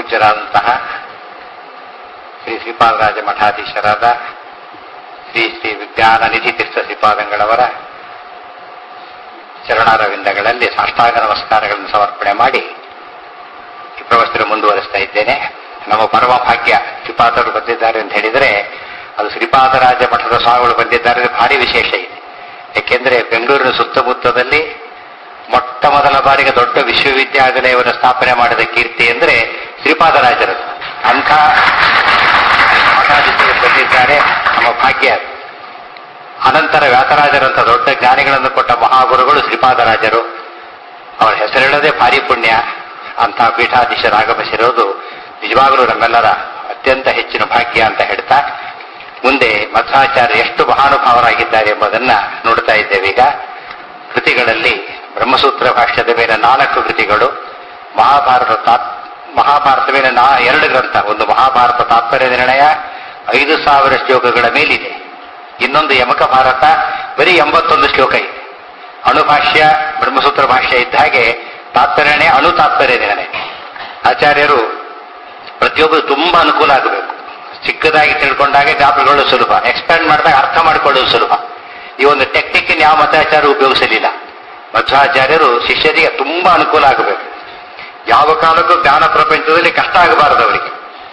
ಪೂಜ್ಯರಾದಂತಹ ಶ್ರೀ ಶ್ರೀಪಾದರಾಜ ಮಠಾಧೀಶರಾದ ಶ್ರೀ ಶ್ರೀ ವಿಜ್ಞಾನ ನಿಧಿ ತೀರ್ಥ ಶ್ರೀಪಾದಂಗಳವರ ಚರಣಾರವಿಂದಗಳಲ್ಲಿ ಸಾಷ್ಟಾಂಗ ನಮಸ್ಕಾರಗಳನ್ನು ಸಮರ್ಪಣೆ ಮಾಡಿ ಈ ಪ್ರವಚನ ಮುಂದುವರಿಸ್ತಾ ಇದ್ದೇನೆ ನಮ್ಮ ಪರಮ ಭಾಗ್ಯ ಶ್ರೀಪಾದರು ಬಂದಿದ್ದಾರೆ ಅಂತ ಹೇಳಿದರೆ ಅದು ಶ್ರೀಪಾದರಾಜ ಮಠದ ಸ್ವಾಮಿಗಳು ಬಂದಿದ್ದಾರೆ ಅಂದ್ರೆ ಭಾರಿ ವಿಶೇಷ ಇದೆ ಯಾಕೆಂದ್ರೆ ಬೆಂಗಳೂರಿನ ಸುತ್ತಮುತ್ತದಲ್ಲಿ ಮೊಟ್ಟ ಮೊದಲ ಬಾರಿಗೆ ದೊಡ್ಡ ವಿಶ್ವವಿದ್ಯಾನಿಲಯವನ್ನು ಸ್ಥಾಪನೆ ಮಾಡಿದ ಕೀರ್ತಿ ಅಂದ್ರೆ ಶ್ರೀಪಾದರಾಜರು ಅಂಥ ಮಠಾಧೀಶರು ಬಂದಿದ್ದಾರೆ ನಮ್ಮ ಭಾಗ್ಯ ಅದು. ಅನಂತರ ವ್ಯಾಸರಾಜರಂತ ದೊಡ್ಡ ಜ್ಞಾನಿಗಳನ್ನು ಕೊಟ್ಟ ಮಹಾಗುರುಗಳು ಶ್ರೀಪಾದರಾಜರು ಅವರ ಹೆಸರಿಡದೆ ಭಾರಿ ಪುಣ್ಯ ಅಂತ ಪೀಠಾಧೀಶರಾಗಮಿಸಿರೋದು ನಿಜವಾಗಲೂ ನಮ್ಮೆಲ್ಲರ ಅತ್ಯಂತ ಹೆಚ್ಚಿನ ಭಾಗ್ಯ ಅಂತ ಹೇಳ್ತಾ ಮುಂದೆ ಮಧ್ವಾಚಾರ್ಯ ಎಷ್ಟು ಮಹಾನುಭಾವರಾಗಿದ್ದಾರೆ ಎಂಬುದನ್ನ ನೋಡ್ತಾ ಇದ್ದೇವೆ ಈಗ ಕೃತಿಗಳಲ್ಲಿ ಬ್ರಹ್ಮಸೂತ್ರ ಭಾಷ್ಯದ ಮೇಲೆ ನಾಲ್ಕು ಕೃತಿಗಳು ಮಹಾಭಾರತ ತಾತ್ ಮಹಾಭಾರತ ಮೇಲೆ ನಾ ಎರಡು ಗ್ರಂಥ ಒಂದು ಮಹಾಭಾರತ ತಾತ್ಪರ್ಯ ನಿರ್ಣಯ ಐದು ಸಾವಿರ ಶ್ಲೋಕಗಳ ಮೇಲಿದೆ ಇನ್ನೊಂದು ಯಮಕ ಭಾರತ ಬರೀ ಎಂಬತ್ತೊಂದು ಶ್ಲೋಕ ಇದೆ ಅಣುಭಾಷ್ಯ ಬ್ರಹ್ಮಸೂತ್ರ ಭಾಷ್ಯ ಇದ್ದ ಹಾಗೆ ತಾತ್ಪರ್ಯನೇ ಅಣು ತಾತ್ಪರ್ಯ ನಿರ್ಣಯ ಆಚಾರ್ಯರು ಪ್ರತಿಯೊಬ್ಬರು ತುಂಬಾ ಅನುಕೂಲ ಆಗಬೇಕು ಚಿಕ್ಕದಾಗಿ ತಿಳ್ಕೊಂಡಾಗ ಗಾಪಗಳು ಸುಲಭ ಎಕ್ಸ್ಪ್ಯಾಂಡ್ ಮಾಡಿದಾಗ ಅರ್ಥ ಮಾಡಿಕೊಳ್ಳೋದು ಸುಲಭ ಈ ಒಂದು ಟೆಕ್ನಿಕ್ ಯಾವ ಮತಾಚಾರ್ಯ ಉಪಯೋಗಿಸಲಿಲ್ಲ ಮಧ್ವಾಚಾರ್ಯರು ಶಿಷ್ಯರಿಗೆ ತುಂಬಾ ಅನುಕೂಲ ಆಗಬೇಕು ಯಾವ ಕಾಲಕ್ಕೂ ಜ್ಞಾನ ಪ್ರಪಂಚದಲ್ಲಿ ಕಷ್ಟ ಆಗಬಾರದು ಅವರಿಗೆ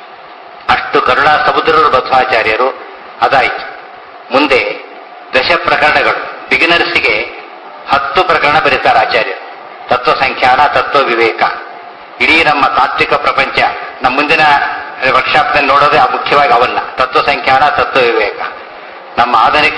ಅಷ್ಟು ಕರುಣಾ ಸಮುದ್ರರು ಮಧ್ವಾಚಾರ್ಯರು ಅದಾಯಿತು ಮುಂದೆ ದಶ ಪ್ರಕರಣಗಳು ಬಿಗಿನರ್ಸ್ಗೆ ಹತ್ತು ಪ್ರಕರಣ ಬರೀತಾರೆ ಆಚಾರ್ಯರು ತತ್ವ ಸಂಖ್ಯಾನ ತತ್ವ ವಿವೇಕ ಇಡೀ ನಮ್ಮ ತಾತ್ವಿಕ ಪ್ರಪಂಚ ನಮ್ಮ ಮುಂದಿನ ವರ್ಕ್ಶಾಪ್ನಲ್ಲಿ ನೋಡೋದೇ ಆ ಮುಖ್ಯವಾಗಿ ಅವನ್ನ ತತ್ವ ಸಂಖ್ಯಾನ ತತ್ವ ವಿವೇಕ ನಮ್ಮ ಆಧುನಿಕ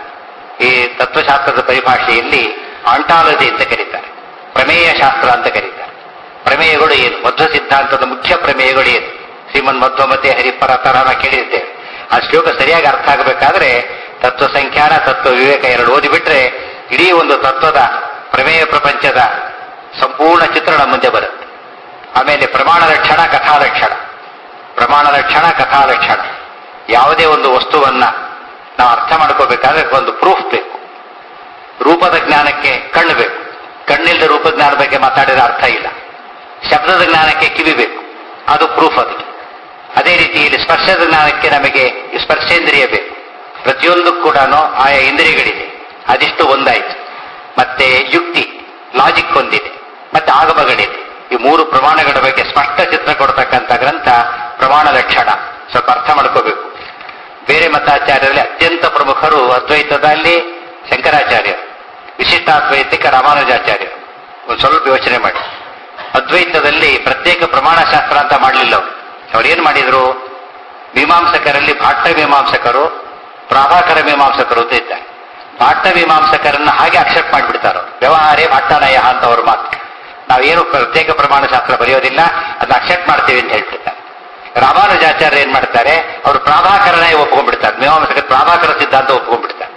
ಈ ತತ್ವಶಾಸ್ತ್ರದ ಪರಿಭಾಷೆಯಲ್ಲಿ ಆಂಟಾಲಜಿ ಅಂತ ಕರೀತಾರೆ ಪ್ರಮೇಯ ಶಾಸ್ತ್ರ ಅಂತ ಕರೀತಾರೆ ಪ್ರಮೇಯಗಳು ಏನು ಮಧ್ವ ಸಿದ್ಧಾಂತದ ಮುಖ್ಯ ಪ್ರಮೇಯಗಳು ಏನು ಶ್ರೀಮನ್ ಮಧ್ವಮತೆ ಹರಿಪರತರನ ಕೇಳಿರ್ತೇವೆ ಆ ಶ್ಲೋಕ ಸರಿಯಾಗಿ ಅರ್ಥ ಆಗಬೇಕಾದ್ರೆ ತತ್ವ ಸಂಖ್ಯಾನ ತತ್ವ ವಿವೇಕ ಎರಡು ಓದಿಬಿಟ್ರೆ ಇಡೀ ಒಂದು ತತ್ವದ ಪ್ರಮೇಯ ಪ್ರಪಂಚದ ಸಂಪೂರ್ಣ ಚಿತ್ರಣ ಮುಂದೆ ಬರುತ್ತೆ ಆಮೇಲೆ ಪ್ರಮಾಣ ಲಕ್ಷಣ ಕಥಾ ಲಕ್ಷಣ ಪ್ರಮಾಣ ಲಕ್ಷಣ ಕಥಾ ಲಕ್ಷಣ ಯಾವುದೇ ಒಂದು ವಸ್ತುವನ್ನ ನಾವು ಅರ್ಥ ಮಾಡ್ಕೋಬೇಕಾದ್ರೆ ಒಂದು ಪ್ರೂಫ್ ಬೇಕು ರೂಪದ ಜ್ಞಾನಕ್ಕೆ ಕಣ್ಣು ಬೇಕು ಕಣ್ಣಿಲ್ಲದ ರೂಪ ಜ್ಞಾನ ಬಗ್ಗೆ ಮಾತಾಡಿದ್ರೆ ಅರ್ಥ ಇಲ್ಲ ಶಬ್ದದ ಜ್ಞಾನಕ್ಕೆ ಕಿವಿ ಬೇಕು ಅದು ಪ್ರೂಫ್ ಅದಕ್ಕೆ ಅದೇ ರೀತಿ ಇಲ್ಲಿ ಸ್ಪರ್ಶದ ಜ್ಞಾನಕ್ಕೆ ನಮಗೆ ಈ ಸ್ಪರ್ಶೇಂದ್ರಿಯ ಬೇಕು ಪ್ರತಿಯೊಂದು ಕೂಡ ಆಯಾ ಇಂದ್ರಿಯಗಳಿದೆ ಅದಿಷ್ಟು ಒಂದಾಯ್ತು ಮತ್ತೆ ಯುಕ್ತಿ ಲಾಜಿಕ್ ಒಂದಿದೆ ಮತ್ತೆ ಆಗಮಗಳಿದೆ ಈ ಮೂರು ಪ್ರಮಾಣಗಳ ಬಗ್ಗೆ ಸ್ಪಷ್ಟ ಚಿತ್ರ ಕೊಡ್ತಕ್ಕಂಥ ಗ್ರಂಥ ಪ್ರಮಾಣ ಲಕ್ಷಣ ಸ್ವಲ್ಪ ಅರ್ಥ ಮಾಡ್ಕೋಬೇಕು ಬೇರೆ ಮತಾಚಾರ್ಯರಲ್ಲಿ ಅತ್ಯಂತ ಪ್ರಮುಖರು ಅದ್ವೈತದಲ್ಲಿ ಶಂಕರಾಚಾರ್ಯರು ವಿಶಿಷ್ಟಾದ್ವೈತಿಕ ರಾಮಾನುಜಾಚಾರ್ಯರು ಒಂದು ಸ್ವಲ್ಪ ಯೋಚನೆ ಮಾಡಿ ಅದ್ವೈತದಲ್ಲಿ ಪ್ರತ್ಯೇಕ ಪ್ರಮಾಣಶಾಸ್ತ್ರ ಅಂತ ಮಾಡಲಿಲ್ಲ ಅವರು ಅವ್ರು ಏನ್ ಮಾಡಿದ್ರು ಮೀಮಾಂಸಕರಲ್ಲಿ ಭಾಟ್ಟ ಮೀಮಾಂಸಕರು ಪ್ರಾಭಾಕರ ಮೀಮಾಂಸಕರು ಅಂತ ಇದ್ದಾರೆ ಭಾಟ್ಟ ಮೀಮಾಂಸಕರನ್ನ ಹಾಗೆ ಅಕ್ಸೆಪ್ಟ್ ಮಾಡಿಬಿಡ್ತಾರೋ ವ್ಯವಹಾರೇ ಭಾಟ್ಟನಯ ಅಂತ ಅವ್ರ ಮಾತು ನಾವೇನು ಪ್ರತ್ಯೇಕ ಪ್ರಮಾಣ ಶಾಸ್ತ್ರ ಬರೆಯೋದಿಲ್ಲ ಅದನ್ನ ಅಕ್ಸೆಪ್ಟ್ ಮಾಡ್ತೀವಿ ಅಂತ ಹೇಳ್ತಿದ್ದಾರೆ ರಾಮಾನುಜಾಚಾರ್ಯ ಏನ್ ಮಾಡ್ತಾರೆ ಅವರು ಪ್ರಾಭಾಕರನೇ ಒಪ್ಕೊಂಡ್ಬಿಡ್ತಾರೆ ಮೀಮಾಂಸಕರ ಪ್ರಾಭಾಕರ ಸಿದ್ಧಾಂತ ಒಪ್ಕೊಂಡ್ಬಿಡ್ತಾರೆ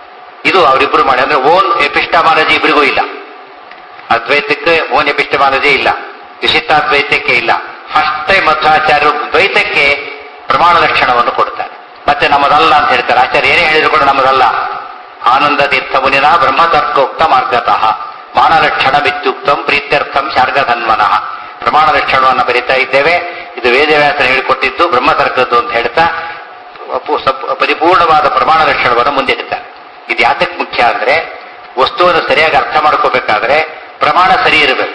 ಇದು ಅವರಿಬ್ರು ಮಾಡಿ ಅಂದ್ರೆ ಓನ್ ಎಪಿಸ್ಟಮಾಲಜಿ ಇಬ್ಬರಿಗೂ ಇಲ್ಲ ಅದ್ವೈತಕ್ಕೆ ಓನ್ ಎಪಿಸ್ಟಮಾಲಜಿ ಇಲ್ಲ ವಿಶಿಷ್ಟಾದ್ವೈತಕ್ಕೆ ಇಲ್ಲ ಫಸ್ಟ್ ಟೈಮ್ ಮಧ್ವಾಚಾರ್ಯರು ದ್ವೈತಕ್ಕೆ ಪ್ರಮಾಣ ಲಕ್ಷಣವನ್ನು ಕೊಡ್ತಾರೆ ಮತ್ತೆ ನಮ್ಮದಲ್ಲ ಅಂತ ಹೇಳ್ತಾರೆ ಆಚಾರ್ಯ ಏನೇ ಹೇಳಿದ್ರು ಕೂಡ ನಮ್ಮದಲ್ಲ ಆನಂದ ತೀರ್ಥ ಮುನಿನ ಬ್ರಹ್ಮತರ್ಕೋಕ್ತ ಮಾರ್ಗತಃ ಮಾನಲಕ್ಷಣ ವಿತ್ಯುಕ್ತಂ ಪ್ರೀತ್ಯರ್ಥಂ ಶಾರ್ಗಧನ್ಮನಃ ಪ್ರಮಾಣ ಲಕ್ಷಣವನ್ನು ಬರೀತಾ ಇದ್ದೇವೆ ಇದು ವೇದವ್ಯಾಸನ ಹೇಳಿಕೊಟ್ಟಿದ್ದು ಬ್ರಹ್ಮತರ್ಕದ್ದು ಅಂತ ಹೇಳ್ತಾ ಅಪು- ಸಪ್- ಪರಿಪೂರ್ಣವಾದ ಪ್ರಮಾಣ ಲಕ್ಷಣವನ್ನು ಮುಂದಿಡ್ತಾರೆ ಇದು ಯಾತಕ್ಕೆ ಮುಖ್ಯ ಅಂದ್ರೆ ವಸ್ತುವನ್ನು ಸರಿಯಾಗಿ ಅರ್ಥ ಮಾಡ್ಕೋಬೇಕಾದ್ರೆ ಪ್ರಮಾಣ ಸರಿ ಇರಬೇಕು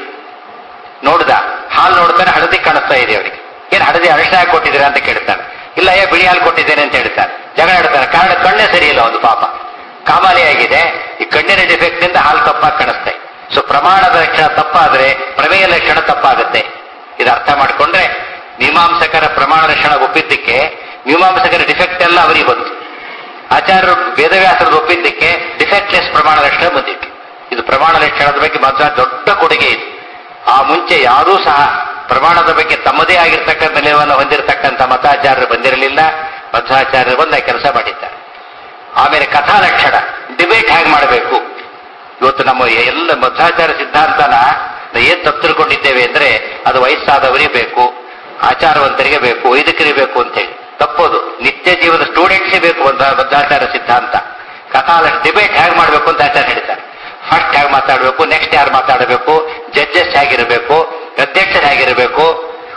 ನೋಡ್ದ ಹಾಲು ನೋಡ್ತಾನೆ ಹಳದಿ ಕಾಣಿಸ್ತಾ ಇದೆ ಅವರಿಗೆ ಏನ್ ಹಳದಿ ಅರಿಶಿನ ಹಾಕಿ ಕೊಟ್ಟಿದ್ದೀರಾ ಅಂತ ಕೇಳ್ತಾನೆ ಇಲ್ಲ ಏ ಬಿಳಿ ಹಾಲು ಕೊಟ್ಟಿದ್ದೇನೆ ಅಂತ ಹೇಳ್ತಾನೆ ಜಗಳ ಆಡ್ತಾನೆ ಕಾರಣ ಕಣ್ಣೇ ಸರಿ ಇಲ್ಲ ಒಂದು ಪಾಪ ಕಾಮಾಲಿ ಆಗಿದೆ ಈ ಕಣ್ಣಿನ ಡಿಫೆಕ್ಟ್ ನಿಂದ ಹಾಲು ತಪ್ಪಾಗಿ ಕಾಣಿಸ್ತಾ ಇದೆ ಸೊ ಪ್ರಮಾಣದ ಲಕ್ಷಣ ತಪ್ಪಾದ್ರೆ ಪ್ರಮೇಯ ಲಕ್ಷಣ ತಪ್ಪಾಗುತ್ತೆ ಇದು ಅರ್ಥ ಮಾಡ್ಕೊಂಡ್ರೆ ಮೀಮಾಂಸಕರ ಪ್ರಮಾಣ ಲಕ್ಷಣ ಒಪ್ಪಿದ್ದಕ್ಕೆ ಮೀಮಾಂಸಕರ ಡಿಫೆಕ್ಟ್ ಎಲ್ಲ ಅವರಿಗೆ ಬಂತು ಆಚಾರ್ಯರು ವೇದವ್ಯಾಸರದ ಒಪ್ಪಿದ್ದಕ್ಕೆ ಡಿಫೆಕ್ಟ್ಲೆಸ್ ಪ್ರಮಾಣ ಲಕ್ಷಣ ಬಂದಿತ್ತು ಇದು ಪ್ರಮಾಣ ಲಕ್ಷಣದ ಬಗ್ಗೆ ಮಾತ್ರ ದೊಡ್ಡ ಕೊಡುಗೆ ಇದೆ ಆ ಮುಂಚೆ ಯಾರೂ ಸಹ ಪ್ರಮಾಣದ ಬಗ್ಗೆ ತಮ್ಮದೇ ಆಗಿರ್ತಕ್ಕಂಥ ನಿಲುವನ್ನು ಹೊಂದಿರತಕ್ಕಂಥ ಮತಾಚಾರ್ಯರು ಬಂದಿರಲಿಲ್ಲ ಮಧ್ವಾಚಾರ್ಯರು ಬಂದ ಕೆಲಸ ಮಾಡಿದ್ದಾರೆ ಆಮೇಲೆ ಕಥಾ ಲಕ್ಷಣ ಡಿಬೇಟ್ ಹೇಗೆ ಮಾಡಬೇಕು ಇವತ್ತು ನಮ್ಮ ಎಲ್ಲ ಮಧ್ವಾಚಾರ ಸಿದ್ಧಾಂತನ ನಾವು ಏನ್ ತಪ್ಪು ತಿಳ್ಕೊಂಡಿದ್ದೇವೆ ಅಂದ್ರೆ ಅದು ವಯಸ್ಸಾದವರಿಗೆ ಬೇಕು ಆಚಾರವಂತರಿಗೆ ಬೇಕು ವೈದಿಕರಿಗೆ ಬೇಕು ಅಂತೇಳಿ ತಪ್ಪೋದು ನಿತ್ಯ ಜೀವದ ಸ್ಟೂಡೆಂಟ್ಸೇ ಬೇಕು ಅಂತ ಮಧ್ವಾಚಾರ ಸಿದ್ಧಾಂತ ಕಥಾ ಡಿಬೇಟ್ ಹೇಗೆ ಮಾಡಬೇಕು ಅಂತ ಆಚಾರ್ಯ ಹೇಳ್ತಾರೆ ಫಸ್ಟ್ ಹೇಗೆ ಮಾತಾಡಬೇಕು ನೆಕ್ಸ್ಟ್ ಯಾರು ಮಾತಾಡಬೇಕು ಜಡ್ಜಸ್ ಹೇಗಿರಬೇಕು ಅಧ್ಯಕ್ಷರು ಹೇಗಿರಬೇಕು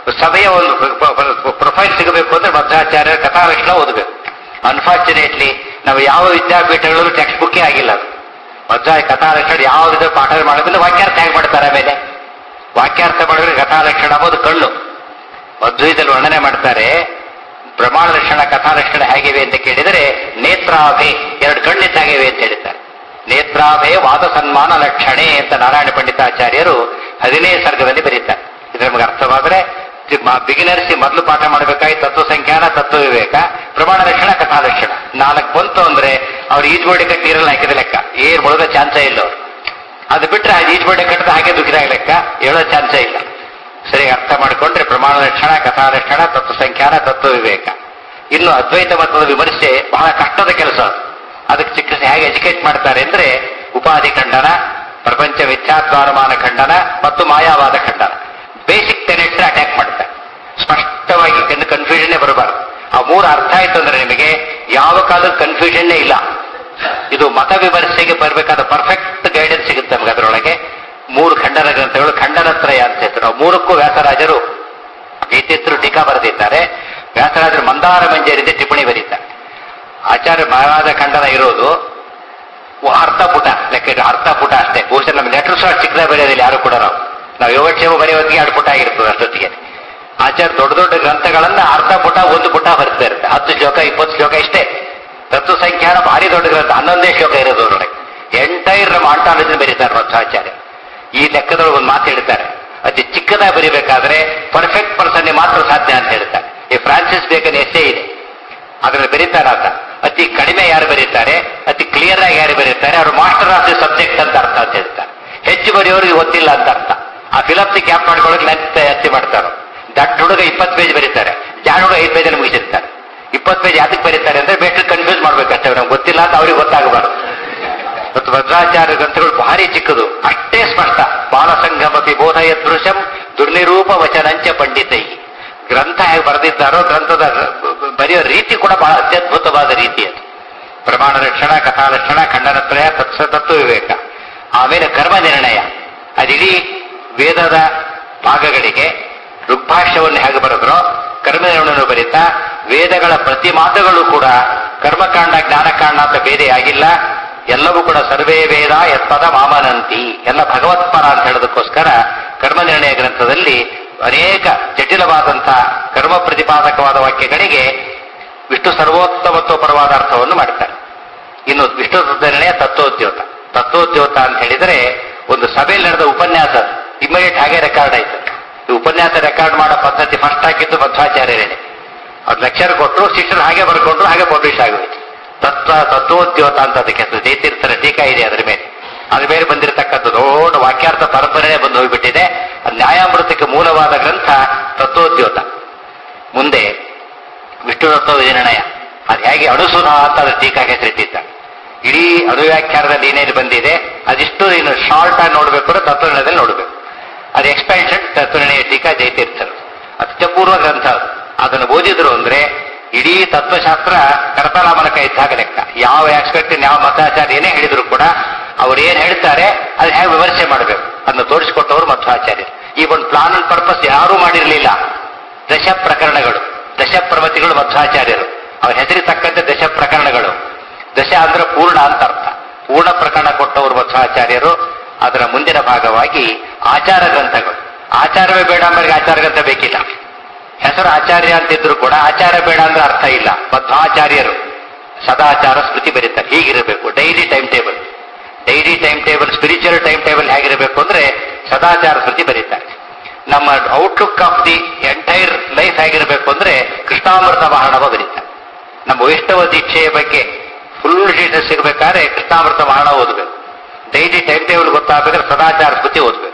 ಸಭೆಯ ಒಂದು ಪ್ರೊಫೈಲ್ ಸಿಗಬೇಕು ಅಂದ್ರೆ ಮಧ್ವಾಚಾರ್ಯ ಕಥಾಲಕ್ಷಣ ಓದಬೇಕು ಅನ್ಫಾರ್ಚುನೇಟ್ಲಿ ನಾವು ಯಾವ ವಿದ್ಯಾಪೀಠಗಳಲ್ಲೂ ಟೆಕ್ಸ್ಟ್ ಬುಕ್ಕೇ ಆಗಿಲ್ಲ ಅದು ಮಧ್ವಾಯ ಕಥಾಲಕ್ಷಣ ಯಾವ ವಿಧ ಪಾಠ ಮಾಡೋದಿಲ್ಲ ವಾಕ್ಯಾರ್ಥ ಹೇಗೆ ಮಾಡ್ತಾರೆ ಆಮೇಲೆ ವಾಕ್ಯಾರ್ಥ ಮಾಡಿದ್ರೆ ಕಥಾಲಕ್ಷಣ ಅನ್ನೋದು ಕಳ್ಳು ಮಧ್ವದಲ್ಲಿ ವರ್ಣನೆ ಮಾಡ್ತಾರೆ ಪ್ರಮಾಣ ಲಕ್ಷಣ ಕಥಾಲಕ್ಷಣ ಹೇಗಿವೆ ಅಂತ ಕೇಳಿದರೆ ನೇತ್ರಾಭೆ ಎರಡು ಕಣ್ಣಿದ್ದಾಗಿವೆ ಅಂತ ಹೇಳ್ತಾರೆ ನೇತ್ರಾಭೆ ವಾದ ಸನ್ಮಾನ ಲಕ್ಷಣೆ ಅಂತ ನಾರಾಯಣ ಪಂಡಿತಾಚಾರ್ಯರು ಹದಿನೈದು ಸರ್ಗದಲ್ಲಿ ಬರೀತಾರೆ ಇದು ನಮಗೆ ಅರ್ಥವಾದ್ರೆ ಬಿಗಿನರ್ಸಿ ಮೊದಲು ಪಾಠ ಮಾಡಬೇಕಾಗಿ ತತ್ವ ಸಂಖ್ಯಾನ ತತ್ವ ವಿವೇಕ ಪ್ರಮಾಣ ಲಕ್ಷಣ ಕಥಾಲಕ್ಷಣ ನಾಲ್ಕು ಬಂತು ಅಂದ್ರೆ ಅವ್ರು ಈಜುಗೋಡೆ ಕಟ್ಟಿ ನೀರಲ್ಲಿ ಹಾಕಿದ ಲೆಕ್ಕ ಏರ್ ಮುಳುಗೋ ಚಾನ್ಸೇ ಇಲ್ಲ ಅವ್ರು ಅದು ಬಿಟ್ರೆ ಅದು ಈಜುಗೋಡೆ ಕಟ್ಟದ ಹಾಗೆ ದುಃಖಿದಾಗ ಲೆಕ್ಕ ಹೇಳೋ ಚಾನ್ಸೇ ಇಲ್ಲ ಸರಿ ಅರ್ಥ ಮಾಡಿಕೊಂಡ್ರೆ ಪ್ರಮಾಣ ಲಕ್ಷಣ ಕಥಾಲಕ್ಷಣ ತತ್ವ ಸಂಖ್ಯಾನ ತತ್ವ ವಿವೇಕ ಇನ್ನು ಅದ್ವೈತ ಮತದ ವಿಮರ್ಶೆ ಬಹಳ ಕಷ್ಟದ ಕೆಲಸ ಅದು ಅದಕ್ಕೆ ಚಿಕ್ಕ ಹೇಗೆ ಎಜುಕೇಟ್ ಮಾಡ್ತಾರೆ ಅಂದ್ರೆ ಉಪಾಧಿ ಖಂಡನ ಪ್ರಪಂಚ ಮಿಥ್ಯಾತ್ವಾನುಮಾನ ಖಂಡನ ಮತ್ತು ಮಾಯಾವಾದ ಖಂಡನ ಬೇಸಿಕ್ ಟೆನೆಟ್ಸ್ ಅಟ್ಯಾಕ್ ಮಾಡ್ತಾರೆ ಸ್ಪಷ್ಟವಾಗಿ ಕನ್ಫ್ಯೂಷನ್ನೇ ಬರಬಾರ್ದು ಆ ಮೂರು ಅರ್ಥ ಆಯ್ತು ಅಂದ್ರೆ ನಿಮಗೆ ಯಾವ ಕಾಲದ ಕನ್ಫ್ಯೂಷನ್ನೇ ಇಲ್ಲ ಇದು ಮತ ವಿಮರ್ಶೆಗೆ ಬರಬೇಕಾದ ಪರ್ಫೆಕ್ಟ್ ಗೈಡೆನ್ಸ್ ಸಿಗುತ್ತೆ ನಮಗೆ ಅದರೊಳಗೆ ಮೂರು ಖಂಡನ ಗ್ರಂಥಗಳು ಖಂಡನತ್ರಯ ಅಂತ ಹೆಸರು ಆ ಮೂರಕ್ಕೂ ವ್ಯಾಸರಾಜರು ಏತಿದ್ರು ಟೀಕಾ ಬರೆದಿದ್ದಾರೆ ವ್ಯಾಸರಾಜರು ಮಂದಾರ ಮಂಜರಿದೆ ಟಿಪ್ಪಣಿ ಬರೀತಾರೆ ಆಚಾರ್ಯ ಮಹಾರಾಜ ಖಂಡನ ಇರೋದು ಅರ್ಧ ಪುಟ ಲೆಕ್ಕ ಇದು ಅರ್ಧ ಪುಟ ಅಷ್ಟೇ ಬಹುಶಃ ನಮ್ಮ ಲೆಟರ್ಸ್ ಚಿಕ್ಕದ ಬರೆಯೋದಿಲ್ಲ ಯಾರು ಕೂಡ ನಾವು ನಾವು ಯೋಗಕ್ಷೇಮ ಬರೆಯೋದಕ್ಕೆ ಎರಡು ಪುಟ ಆಗಿರ್ತದೆ ಅಷ್ಟೊತ್ತಿಗೆ ಆಚಾರ್ಯ ದೊಡ್ಡ ದೊಡ್ಡ ಗ್ರಂಥಗಳನ್ನ ಅರ್ಧ ಪುಟ ಒಂದು ಪುಟ ಬರಿತಾ ಇರುತ್ತೆ ಹತ್ತು ಶ್ಲೋಕ ಇಪ್ಪತ್ತು ಶ್ಲೋಕ ಇಷ್ಟೇ ತತ್ವ ಸಂಖ್ಯಾನ ಭಾರಿ ದೊಡ್ಡ ಗ್ರಂಥ ಹನ್ನೊಂದೇ ಶ್ಲೋಕ ಇರೋದು ಅವರೊಳಗೆ ಎಂಟೈರ್ ನಮ್ಮ ಆಂಟಾಲಜಿ ಬರೀತಾರೆ ಮಧ್ವಾಚಾರ್ಯ ಈ ಲೆಕ್ಕದೊಳಗೆ ಒಂದು ಮಾತು ಹೇಳ್ತಾರೆ ಅತಿ ಚಿಕ್ಕದಾಗಿ ಬರೀಬೇಕಾದ್ರೆ ಪರ್ಫೆಕ್ಟ್ ಪರ್ಸನ್ ಮಾತ್ರ ಸಾಧ್ಯ ಅಂತ ಹೇಳ್ತಾರೆ ಈ ಫ್ರಾನ್ಸಿಸ್ ಬೇಕನ್ ಎಸ್ಸೇ ಇದೆ ಅದರಲ್ಲಿ ಬರೀತಾರೆ ಅಂತ ಅತಿ ಕಡಿಮೆ ಯಾರು ಬರೀತಾರೆ ಅತಿ ಕ್ಲಿಯರ್ ಆಗಿ ಯಾರು ಬರೀತಾರೆ ಅವರು ಮಾಸ್ಟರ್ ಆಫ್ ದಿ ಸಬ್ಜೆಕ್ಟ್ ಅಂತ ಅರ್ಥ ಅಂತ ಹೇಳ್ತಾರೆ ಹೆಚ್ಚು ಬರೆಯೋರಿಗೆ ಗೊತ್ತಿಲ್ಲ ಅಂತ ಅರ್ಥ ಆ ಫಿಲಪ್ಸಿ ಕ್ಯಾಪ್ ಮಾಡ್ಕೊಳ್ಳೋಕೆ ಲೆಂತ್ ಜಾಸ್ತಿ ಮಾಡ್ತಾರೆ ದಟ್ಟ ಹುಡುಗ ಇಪ್ಪತ್ತು ಪೇಜ್ ಬರೀತಾರೆ ಜಾಣ ಹುಡುಗ ಐದು ಪೇಜಲ್ಲಿ ಮುಗಿಸಿರ್ತಾರೆ ಇಪ್ಪತ್ತು ಪೇಜ್ ಯಾತಕ್ಕೆ ಬರೀತಾರೆ ಅಂದ್ರೆ ಬೇಟ್ರಿ ಕನ್ಫ್ಯೂಸ್ ಮಾಡ್ಬೇಕಷ್ಟೇ ನಮ್ಗೆ ಗೊತ್ತಿಲ್ಲ ಅಂತ ಅವ್ರಿಗೆ ಗೊತ್ತಾಗಬಾರ್ದು ಮತ್ತು ಭದ್ರಾಚಾರ್ಯ ಗ್ರಂಥಗಳು ಭಾರಿ ಚಿಕ್ಕದು ಅಷ್ಟೇ ಸ್ಪಷ್ಟ ಬಾಲಸಂಗಮಪಿ ಬೋಧಯ ದೃಶ್ಯಂ ದುರ್ನಿರೂಪ ವಚನಂಚ ಪಂಡಿತೈ ಗ್ರಂಥ ಹೇಗೆ ಬರೆದಿದ್ದಾರೋ ಗ್ರಂಥದ ಬರೆಯೋ ರೀತಿ ಕೂಡ ಬಹಳ ಅತ್ಯದ್ಭುತವಾದ ರೀತಿ ಅದು ಪ್ರಮಾಣ ರಕ್ಷಣ ಕಥಾಲಕ್ಷಣ ಖಂಡನತ್ರಯ ತತ್ಸ ತತ್ವ ವಿವೇಕ ಆಮೇಲೆ ಕರ್ಮ ನಿರ್ಣಯ ಅದಿಡೀ ವೇದದ ಭಾಗಗಳಿಗೆ ಋಗ್ಭಾಷ್ಯವನ್ನು ಹೇಗೆ ಬರೆದ್ರೋ ಕರ್ಮ ನಿರ್ಣಯವನ್ನು ಬರೀತಾ ವೇದಗಳ ಪ್ರತಿ ಮಾತುಗಳು ಕೂಡ ಕರ್ಮಕಾಂಡ ಜ್ಞಾನಕಾಂಡ ಅಂತ ಬೇರೆ ಆಗಿಲ್ಲ ಎಲ್ಲವೂ ಕೂಡ ಸರ್ವೇ ವೇದ ಯತ್ಪದ ಮಾಮನಂತಿ ಎಲ್ಲ ಭಗವತ್ಪರ ಅಂತ ಹೇಳೋದಕ್ಕೋಸ್ಕರ ಕರ್ಮ ನಿರ್ಣಯ ಗ್ರಂಥದಲ್ಲಿ ಅನೇಕ ಜಟಿಲವಾದಂತಹ ಕರ್ಮ ಪ್ರತಿಪಾದಕವಾದ ವಾಕ್ಯಗಳಿಗೆ ವಿಷ್ಣು ಸರ್ವೋತ್ತಮತ್ವ ಪರವಾದ ಅರ್ಥವನ್ನು ಮಾಡ್ತಾರೆ ಇನ್ನು ವಿಷ್ಣು ನಿರ್ಣಯ ತತ್ವೋದ್ಯೋತ ತತ್ವೋದ್ಯೋತ ಅಂತ ಹೇಳಿದರೆ ಒಂದು ಸಭೆಯಲ್ಲಿ ನಡೆದ ಉಪನ್ಯಾಸ ಇಮಿಡಿಯೇಟ್ ಹಾಗೆ ರೆಕಾರ್ಡ್ ಆಯ್ತು ಈ ಉಪನ್ಯಾಸ ರೆಕಾರ್ಡ್ ಮಾಡೋ ಪದ್ಧತಿ ಫಸ್ಟ್ ಹಾಕಿದ್ದು ಮಧ್ವಾಚಾರ್ಯರೇ ಅವ್ರು ಲೆಕ್ಚರ್ ಕೊಟ್ಟರು ಶಿಷ್ಯರು ಹಾಗೆ ಬರ್ಕೊಂಡ್ರು ಹಾಗೆ ಪಬ್ಲಿಷ್ ಆಗೋಯ್ತು ತತ್ವ ತತ್ವೋದ್ಯೋತ ಅಂತ ಅದಕ್ಕೆ ಹೆಸರು ಜಯತೀರ್ಥರ ಟೀಕಾ ಇದೆ ಅದ್ರ ಮೇಲೆ ಅದ್ರ ಮೇಲೆ ಬಂದಿರತಕ್ಕಂಥ ದೊಡ್ಡ ವಾಕ್ಯಾರ್ಥ ಪರಂಪರೆ ಬಂದು ಹೋಗ್ಬಿಟ್ಟಿದೆ ಅದು ನ್ಯಾಯಾಮೃತಕ್ಕೆ ಮೂಲವಾದ ಗ್ರಂಥ ತತ್ವೋದ್ಯೋತ ಮುಂದೆ ವಿಷ್ಣು ತತ್ವ ನಿರ್ಣಯ ಅದು ಹೇಗೆ ಅಣುಸುಧಾ ಅಂತ ಅದ್ರ ಟೀಕಾ ಹೆಸರಿಟ್ಟಿದ್ದ ಇಡೀ ಅಣುವ್ಯಾಖ್ಯಾನದಲ್ಲಿ ಏನೇನು ಬಂದಿದೆ ಅದಿಷ್ಟು ನೀನು ಶಾರ್ಟ್ ಆಗಿ ನೋಡ್ಬೇಕು ಅಂದ್ರೆ ತತ್ವನಿರ್ಣಯದಲ್ಲಿ ನೋಡ್ಬೇಕು ಅದು ಎಕ್ಸ್ಪ್ಯಾನ್ಷನ್ ತತ್ವನಿರ್ಣಯ ಟೀಕಾ ಜಯತೀರ್ಥರು ಅತ್ಯಪೂರ್ವ ಗ್ರಂಥ ಅದು ಅದನ್ನು ಓದಿದ್ರು ಅಂದ್ರೆ ಇಡೀ ತತ್ವಶಾಸ್ತ್ರ ಕರತಲಾಮನಕ ಇದ್ದಾಗ ಲೆಕ್ಕ ಯಾವ ಆಸ್ಪೆಕ್ಟ್ ಯಾವ ಮತಾಚಾರ್ಯ ಏನೇ ಹೇಳಿದ್ರು ಕೂಡ ಅವ್ರು ಏನ್ ಹೇಳ್ತಾರೆ ಅದು ಹೇಗೆ ವಿಮರ್ಶೆ ಮಾಡಬೇಕು ಅದನ್ನು ತೋರಿಸಿಕೊಟ್ಟವರು ಮಧ್ವಾಚಾರ್ಯರು ಈ ಒಂದು ಪ್ಲಾನ್ ಅಂಡ್ ಪರ್ಪಸ್ ಯಾರೂ ಮಾಡಿರಲಿಲ್ಲ ದಶ ಪ್ರಕರಣಗಳು ದಶ ಪ್ರಮತಿಗಳು ಮಧ್ವಾಚಾರ್ಯರು ಅವ್ರ ಹೆಸರಿಗೆ ತಕ್ಕಂತೆ ದಶ ಪ್ರಕರಣಗಳು ದಶ ಅಂದ್ರೆ ಪೂರ್ಣ ಅಂತ ಅರ್ಥ ಪೂರ್ಣ ಪ್ರಕರಣ ಕೊಟ್ಟವರು ಮಧ್ವಾಚಾರ್ಯರು ಅದರ ಮುಂದಿನ ಭಾಗವಾಗಿ ಆಚಾರ ಗ್ರಂಥಗಳು ಆಚಾರವೇ ಬೇಡ ಅಂಬರಿಗೆ ಆಚಾರ ಗ್ರಂಥ ಬೇಕಿಲ್ಲ ಹೆಸರು ಆಚಾರ್ಯ ಅಂತಿದ್ರು ಕೂಡ ಆಚಾರ ಬೇಡ ಅಂದ್ರೆ ಅರ್ಥ ಇಲ್ಲ ಮಧ್ವಾಚಾರ್ಯರು ಸದಾಚಾರ ಸ್ಮೃತಿ ಬರೀತಾರೆ ಹೀಗಿರಬೇಕು daily time table daily time table spiritual time table ಹೇಗಿರಬೇಕು ಅಂದ್ರೆ ಸದಾಚಾರ ಸ್ಮೃತಿ ಬರೀತಾರೆ ನಮ್ಮ outlook of the entire life ಹೇಗಿರಬೇಕು ಅಂದ್ರೆ ಕೃಷ್ಣಾಮೃತ ಮಹಾಣವ ಬರೀತಾರೆ ನಮ್ಮ ವೈಷ್ಣವ ದೀಕ್ಷೆಯ ಬಗ್ಗೆ ಫುಲ್ ಡೀಟೇಲ್ಸ್ ಸಿಗಬೇಕಾದ್ರೆ ಕೃಷ್ಣಾಮೃತ ಮಹಾಣ ಓದಬೇಕು ಡೈಲಿ ಟೈಮ್ ಟೇಬಲ್ ಗೊತ್ತಾಗಬೇಕಾದ್ರೆ ಸದಾಚಾರ ಸ್ಮೃತಿ ಓದಬೇಕು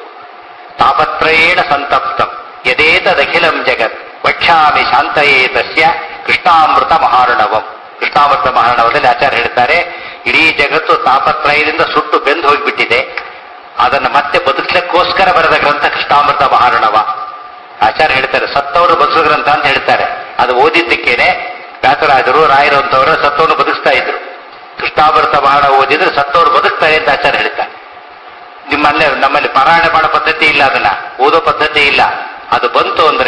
ತಾಪತ್ರಯೇಣ ಸಂತಪ್ತಂ ಯದೇತದಖಿಲಂ ಜಗತ್ ವಕ್ಷ್ಯಾಮಿ ಶಾಂತಯೇ ತಸ್ಯ ಕೃಷ್ಣಾಮೃತ ಮಹಾರ್ಣವಂ ಕೃಷ್ಣಾಮೃತ ಮಹಾರ್ಣವದಲ್ಲಿ ಆಚಾರ್ಯ ಹೇಳ್ತಾರೆ ಇಡೀ ಜಗತ್ತು ತಾಪತ್ರಯದಿಂದ ಸುಟ್ಟು ಬೆಂದು ಹೋಗಿಬಿಟ್ಟಿದೆ ಅದನ್ನು ಮತ್ತೆ ಬದುಕಲಿಕ್ಕೋಸ್ಕರ ಬರೆದ ಗ್ರಂಥ ಕೃಷ್ಣಾಮೃತ ಮಹಾರ್ಣವ ಆಚಾರ್ಯ ಹೇಳ್ತಾರೆ ಸತ್ತವರು ಬದುಕೋ ಗ್ರಂಥ ಅಂತ ಹೇಳ್ತಾರೆ ಅದು ಓದಿದ್ದಕ್ಕೇನೆ ವ್ಯಾಸರಾಜರು ರಾಯರು ಅಂತವರು ಸತ್ತವನ್ನು ಬದುಕಿಸ್ತಾ ಇದ್ರು ಕೃಷ್ಣಾಮೃತ ಮಹಾರಣ ಓದಿದ್ರೆ ಸತ್ತವರು ಬದುಕ್ತಾರೆ ಅಂತ ಆಚಾರ್ಯ ಹೇಳ್ತಾರೆ ನಿಮ್ಮಲ್ಲೇ ನಮ್ಮಲ್ಲಿ ಪಾರಾಯಣ ಮಾಡೋ ಪದ್ಧತಿ ಇಲ್ಲ ಅದನ್ನ ಓದೋ ಪದ್ಧತಿ ಇಲ್ಲ ಅದು ಬಂತು ಅಂದ್ರೆ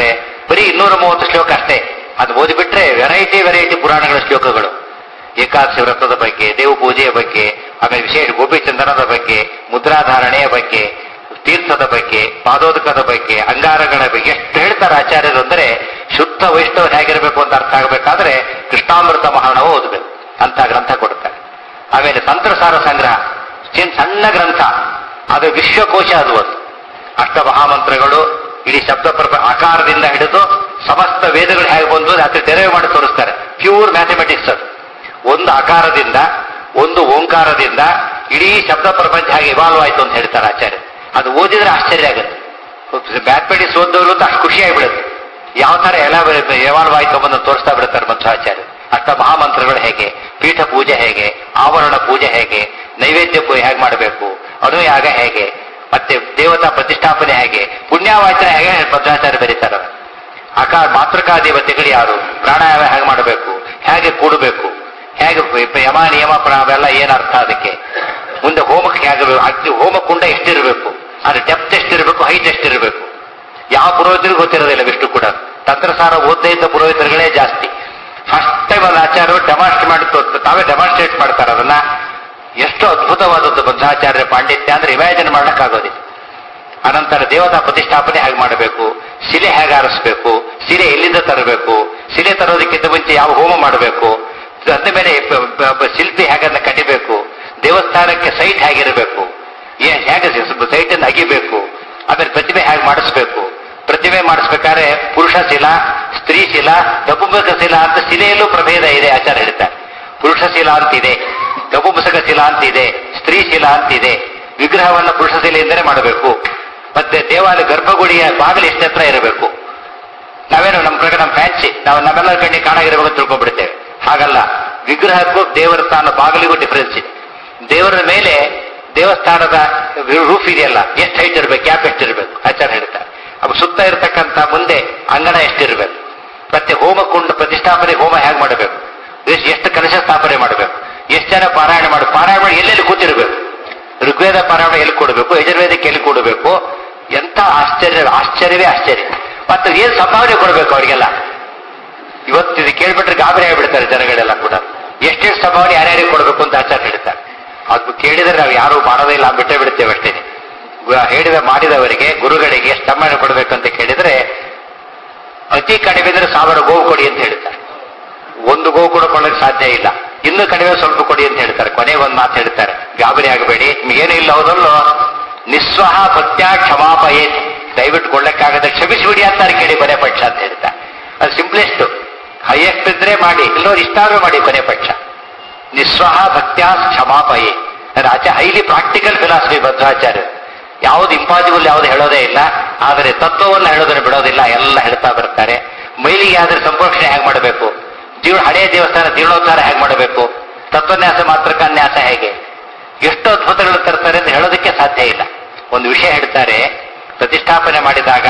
ಬರೀ ಇನ್ನೂರ ಮೂವತ್ತು ಶ್ಲೋಕ ಅಷ್ಟೇ ಅದು ಓದಿಬಿಟ್ರೆ ವೆರೈಟಿ ವೆರೈಟಿ ಪುರಾಣಗಳ ಶ್ಲೋಕಗಳು ಏಕಾದಶಿ ವ್ರತದ ಬಗ್ಗೆ ದೇವ ಪೂಜೆಯ ಬಗ್ಗೆ ಆಮೇಲೆ ವಿಶೇಷ ಗೋಪಿಚಂದನದ ಬಗ್ಗೆ ಮುದ್ರಾಧಾರಣೆಯ ಬಗ್ಗೆ ತೀರ್ಥದ ಬಗ್ಗೆ ಪಾದೋದಕದ ಬಗ್ಗೆ ಅಂಗಾರಗಳ ಬಗ್ಗೆ ಎಷ್ಟು ಹೇಳ್ತಾರೆ ಆಚಾರ್ಯರು ಅಂದ್ರೆ ಶುದ್ಧ ವೈಷ್ಣವ ಹೇಗಿರಬೇಕು ಅಂತ ಅರ್ಥ ಆಗಬೇಕಾದ್ರೆ ಕೃಷ್ಣಾಮೃತ ಮಹಾಣವು ಓದಬೇಕು ಅಂತ ಗ್ರಂಥ ಕೊಡ್ತಾರೆ ಆಮೇಲೆ ತಂತ್ರಸಾರ ಸಂಗ್ರಹ ಚಿನ್ ಸಣ್ಣ ಗ್ರಂಥ ಅದು ವಿಶ್ವಕೋಶ ಅದು ಒಂದು ಅಷ್ಟ ಮಹಾಮಂತ್ರಗಳು ಇಡೀ ಶಬ್ದ ಪ್ರಪ ಆಕಾರದಿಂದ ಹಿಡಿದು ಸಮಸ್ತ ವೇದಗಳು ಹೇಗೆ ಬಂದು ಅದಕ್ಕೆ ತೆರವೆ ಮಾಡಿ ತೋರಿಸ್ತಾರೆ ಪ್ಯೂರ್ ಮ್ಯಾಥಮೆಟಿಕ್ಸ್ ಅದು ಒಂದು ಆಕಾರದಿಂದ ಒಂದು ಓಂಕಾರದಿಂದ ಇಡೀ ಶಬ್ದ ಪ್ರಪಂಚ ಹೇಗೆ ಇವಾಲ್ವ್ ಆಯ್ತು ಅಂತ ಹೇಳ್ತಾರೆ ಆಚಾರ್ಯ ಅದು ಓದಿದ್ರೆ ಆಶ್ಚರ್ಯ ಆಗುತ್ತೆ ಮ್ಯಾಥಮೆಟಿಕ್ಸ್ ಓದೋರು ಅಂತ ಅಷ್ಟು ಖುಷಿ ಆಗ್ಬಿಡುತ್ತೆ ಯಾವ ತರ ಎಲ್ಲ ಎವಾಲ್ವ್ ಆಯ್ತು ಬಂದು ತೋರಿಸ್ತಾ ಬಿಡ್ತಾರೆ ಮಧ್ವಾಚಾರ್ಯ ಅಷ್ಟ ಮಹಾಮಂತ್ರಗಳು ಹೇಗೆ ಪೀಠ ಪೂಜೆ ಹೇಗೆ ಆವರಣ ಪೂಜೆ ಹೇಗೆ ನೈವೇದ್ಯ ಪೂಜೆ ಹೇಗೆ ಮಾಡಬೇಕು ಅನುಯಾಗ ಹೇಗೆ ಮತ್ತೆ ದೇವತಾ ಪ್ರತಿಷ್ಠಾಪನೆ ಹೇಗೆ ಪುಣ್ಯವಾಚನೆ ಹೇಗೆ ಮಧ್ವಾಚಾರ್ಯ ಬರೀತಾರೆ ಆಕಾರ ಮಾತೃಕಾ ದೇವತೆಗಳು ಯಾರು ಪ್ರಾಣಾಯಾಮ ಹೇಗೆ ಮಾಡಬೇಕು ಹೇಗೆ ಕೂಡಬೇಕು ಹೇಗೆ ಪ- ಯಮ ನಿಯಮ ಪ್ರ- ಅವೆಲ್ಲ ಏನ್ ಅರ್ಥ ಅದಕ್ಕೆ ಮುಂದೆ ಹೋಮಕ್ಕೆ ಹೇಗೆ ಅಗ್ನಿ ಹೋಮಕುಂಡ ಎಷ್ಟಿರಬೇಕು ಅದ್ರ ಡೆಪ್ತ್ ಎಷ್ಟಿರಬೇಕು ಹೈಟ್ ಎಷ್ಟಿರಬೇಕು ಯಾವ ಪುರೋಹಿತರಿಗೂ ಗೊತ್ತಿರೋದಿಲ್ಲ ವಿಷ್ಣು ಕೂಡ ತಂತ್ರಸಾರ ಓದದೇ ಇದ್ದ ಪುರೋಹಿತರುಗಳೇ ಜಾಸ್ತಿ ಫಸ್ಟ್ ಟೈಮ್ ಒಂದು ಆಚಾರ್ಯರು ಡೆಮಾನ್ಸ್ಟ್ರೇಟ್ ಮಾಡಿ ತೋರ್- ತಾವೇ ಡೆಮಾನ್ಸ್ಟ್ರೇಟ್ ಮಾಡ್ತಾರೆ ಅದನ್ನ ಎಷ್ಟು ಅದ್ಭುತವಾದದ್ದು ಬುದ್ಧಾಚಾರ್ಯ ಪಾಂಡಿತ್ಯ ಅಂದ್ರೆ ಇಮ್ಯಾಜಿನ್ ಮಾಡಕ್ಕಾಗೋದಿಲ್ಲ ಅನಂತರ ದೇವತಾ ಪ್ರತಿಷ್ಠಾಪನೆ ಹೇಗೆ ಮಾಡಬೇಕು ಶಿಲೆ ಹೇಗೆ ಆರಿಸ್ಬೇಕು ಶಿಲೆ ಎಲ್ಲಿಂದ ತರಬೇಕು ಶಿಲೆ ತರೋದಕ್ಕಿಂತ ಮುಂಚೆ ಯಾವ ಹೋಮ ಮಾಡಬೇಕು ಅದ್ರ ಮೇಲೆ ಪ- ಪ- ಪ- ಶಿಲ್ಪಿ ಹೇಗನ್ನ ಕಡಿಬೇಕು ದೇವಸ್ಥಾನಕ್ಕೆ ಸೈಟ್ ಹೇಗಿರಬೇಕು ಏನ್ ಹೇಗೆ ಸೈಟ್ ಅನ್ನು ಅಗಿಬೇಕು ಆಮೇಲೆ ಪ್ರತಿಮೆ ಹೇಗೆ ಮಾಡಿಸ್ಬೇಕು ಪ್ರತಿಮೆ ಮಾಡಿಸ್ಬೇಕಾದ್ರೆ ಪುರುಷ ಶಿಲಾ ಸ್ತ್ರೀ ಶಿಲಾ ನಪುಂಸಕ ಶಿಲಾ ಅಂತ ಶಿಲೆಯಲ್ಲೂ ಪ್ರಭೇದ ಇದೆ ಆಚಾರ ಹೇಳ್ತಾರೆ ಪುರುಷ ಶಿಲಾ ಅಂತಿದೆ ನಪುಂಸಕ ಶಿಲಾ ಅಂತಿದೆ ಸ್ತ್ರೀ ಶಿಲಾ ಅಂತಿದೆ ವಿಗ್ರಹವನ್ನು ಪುರುಷ ಶಿಲೆಯಿಂದಲೇ ಮಾಡಬೇಕು ಮತ್ತೆ ದೇವಾಲಯ ಗರ್ಭಗುಡಿಯ ಬಾಗಿಲು ಎಷ್ಟು ಹತ್ರ ಇರಬೇಕು ನಾವೇನು ನಮ್ಮ ಪ್ರಕಾರ ನಮ್ಮ ಫ್ಯಾನ್ಸಿ ನಾವು ನಮ್ಮೆಲ್ಲರ ಕಣ್ಣಿಗೆ ಕಾಣಾಗಿರ್ಬೇಕು ಅಂತ ತಿಳ್ಕೊಂಡ್ಬಿಡ್ತೇವೆ ಹಾಗಲ್ಲ ವಿಗ್ರಹಕ್ಕೂ ದೇವರ ಸ್ಥಾನ ಬಾಗಿಲಿಗೂ ಡಿಫರೆನ್ಸ್ ಇದೆ ದೇವರ ಮೇಲೆ ದೇವಸ್ಥಾನದ ರೂಫ್ ಇದೆಯಲ್ಲ ಎಷ್ಟು ಹೈಟ್ ಇರಬೇಕು ಗ್ಯಾಪ್ ಎಷ್ಟಿರಬೇಕು ಆಚಾರ ಹೇಳ್ತಾರೆ ಅವು ಸುತ್ತ ಇರತಕ್ಕಂತ ಮುಂದೆ ಅಂಗಣ ಎಷ್ಟಿರಬೇಕು ಮತ್ತೆ ಹೋಮಕುಂಡ ಪ್ರತಿಷ್ಠಾಪನೆ ಹೋಮ ಹೇಗೆ ಮಾಡಬೇಕು ಎಷ್ಟು ಎಷ್ಟು ಕಲಶ ಸ್ಥಾಪನೆ ಮಾಡಬೇಕು ಎಷ್ಟು ಜನ ಪಾರಾಯಣ ಮಾಡಿ ಪಾರಾಯಣ ಮಾಡಿ ಎಲ್ಲೆಲ್ಲಿ ಕೂತಿರ್ಬೇಕು ಋಗ್ವೇದ ಪಾರಾಯಣ ಎಲ್ಲಿ ಕೊಡಬೇಕು ಯಜುರ್ವೇದಕ್ಕೆ ಎಲ್ಲಿ ಕೊಡಬೇಕು ಎಂತ ಆಶ್ಚರ್ಯ ಆಶ್ಚರ್ಯವೇ ಆಶ್ಚರ್ಯ ಮತ್ತು ಏನ್ ಸಂಭಾವನೆ ಕೊಡಬೇಕು ಅವರಿಗೆಲ್ಲ ಇವತ್ತು ಇದು ಕೇಳ್ಬಿಟ್ರೆ ಗಾಬರಿ ಆಗಿಬಿಡ್ತಾರೆ ಜನಗಳೆಲ್ಲ ಕೂಡ ಎಷ್ಟೆಷ್ಟು ಸಂಭಾವನೆ ಯಾರ್ಯಾರಿಗೆ ಕೊಡಬೇಕು ಅಂತ ಆಚಾರ ಹೇಳ್ತಾರೆ ಅದು ಕೇಳಿದ್ರೆ ನಾವು ಯಾರು ಮಾಡೋದೇ ಇಲ್ಲ ಬಿಟ್ಟೇ ಬಿಡ್ತೇವೆ ಅಷ್ಟೇ ಹೇಳಿದ ಮಾಡಿದವರಿಗೆ ಗುರುಗಳಿಗೆ ಎಷ್ಟು ಸಂಭಾವನೆ ಕೊಡಬೇಕಂತ ಕೇಳಿದ್ರೆ ಅತಿ ಕಡಿಮೆ ಇದ್ರೆ ಸಾವಿರ ಗೋವು ಕೊಡಿ ಅಂತ ಹೇಳ್ತಾರೆ ಒಂದು ಗೋವು ಕೂಡ ಕೊಡೋಕೆ ಸಾಧ್ಯ ಇಲ್ಲ ಇನ್ನು ಕಡಿಮೆ ಸ್ವಲ್ಪ ಕೊಡಿ ಅಂತ ಹೇಳ್ತಾರೆ ಕೊನೆಗೆ ಒಂದು ಮಾತು ಹೇಳ್ತಾರೆ ಗಾಬರಿ ಆಗಬೇಡಿ ಏನು ಇಲ್ಲ ಹೌದಲ್ಲೋ ನಿಸ್ವಹ ಭಕ್ತ್ಯ ಕ್ಷಮಾಪಯೇ ದಯವಿಟ್ಟು ಕೊಡ್ಲಿಕ್ಕಾಗದೆ ಕ್ಷಮಿಸಿಬಿಡಿ ಅಂತಾರೆ ಕೇಳಿ ಕೊನೆ ಪಕ್ಷ ಅಂತ ಹೇಳ್ತಾರೆ ಅದು ಸಿಂಪ್ಲೆಸ್ಟ್ ಹೈಯೆಸ್ಟ್ ಇದ್ರೆ ಮಾಡಿ ಇಲ್ಲೋರು ಇಷ್ಟಾದ್ರೂ ಮಾಡಿ ಕೊನೆ ಪಕ್ಷ ನಿಸ್ವಹ ಭಕ್ತ್ಯ ಕ್ಷಮಾಪಯೇ ಆಚೆ ಹೈಲಿ ಪ್ರಾಕ್ಟಿಕಲ್ ಫಿಲಾಸಫಿ ಭದ್ರಾಚಾರ್ಯ ಯಾವ್ದು ಇಂಪಾಸಿಬಲ್ ಯಾವ್ದು ಹೇಳೋದೇ ಇಲ್ಲ ಆದರೆ ತತ್ವವನ್ನು ಹೇಳೋದನ್ನು ಬಿಡೋದಿಲ್ಲ ಎಲ್ಲ ಹೇಳ್ತಾ ಬರ್ತಾರೆ ಮೈಲಿಗೆ ಆದ್ರೆ ಸಂಪೋಷಣೆ ಹೇಗೆ ಮಾಡಬೇಕು ಜೀವ ಹಳೆಯ ದೇವಸ್ಥಾನ ಜೀರ್ಣೋದ್ಧಾರ ಹೇಗೆ ಮಾಡಬೇಕು ತತ್ವನ್ಯಾಸ ಮಾತ್ರಕನ್ಯಾಸ ಹೇಗೆ ಎಷ್ಟು ಅದ್ಭುತಗಳು ತರ್ತಾರೆ ಅಂತ ಹೇಳೋದಕ್ಕೆ ಸಾಧ್ಯ ಇಲ್ಲ ಒಂದು ವಿಷಯ ಹೇಳ್ತಾರೆ ಪ್ರತಿಷ್ಠಾಪನೆ ಮಾಡಿದಾಗ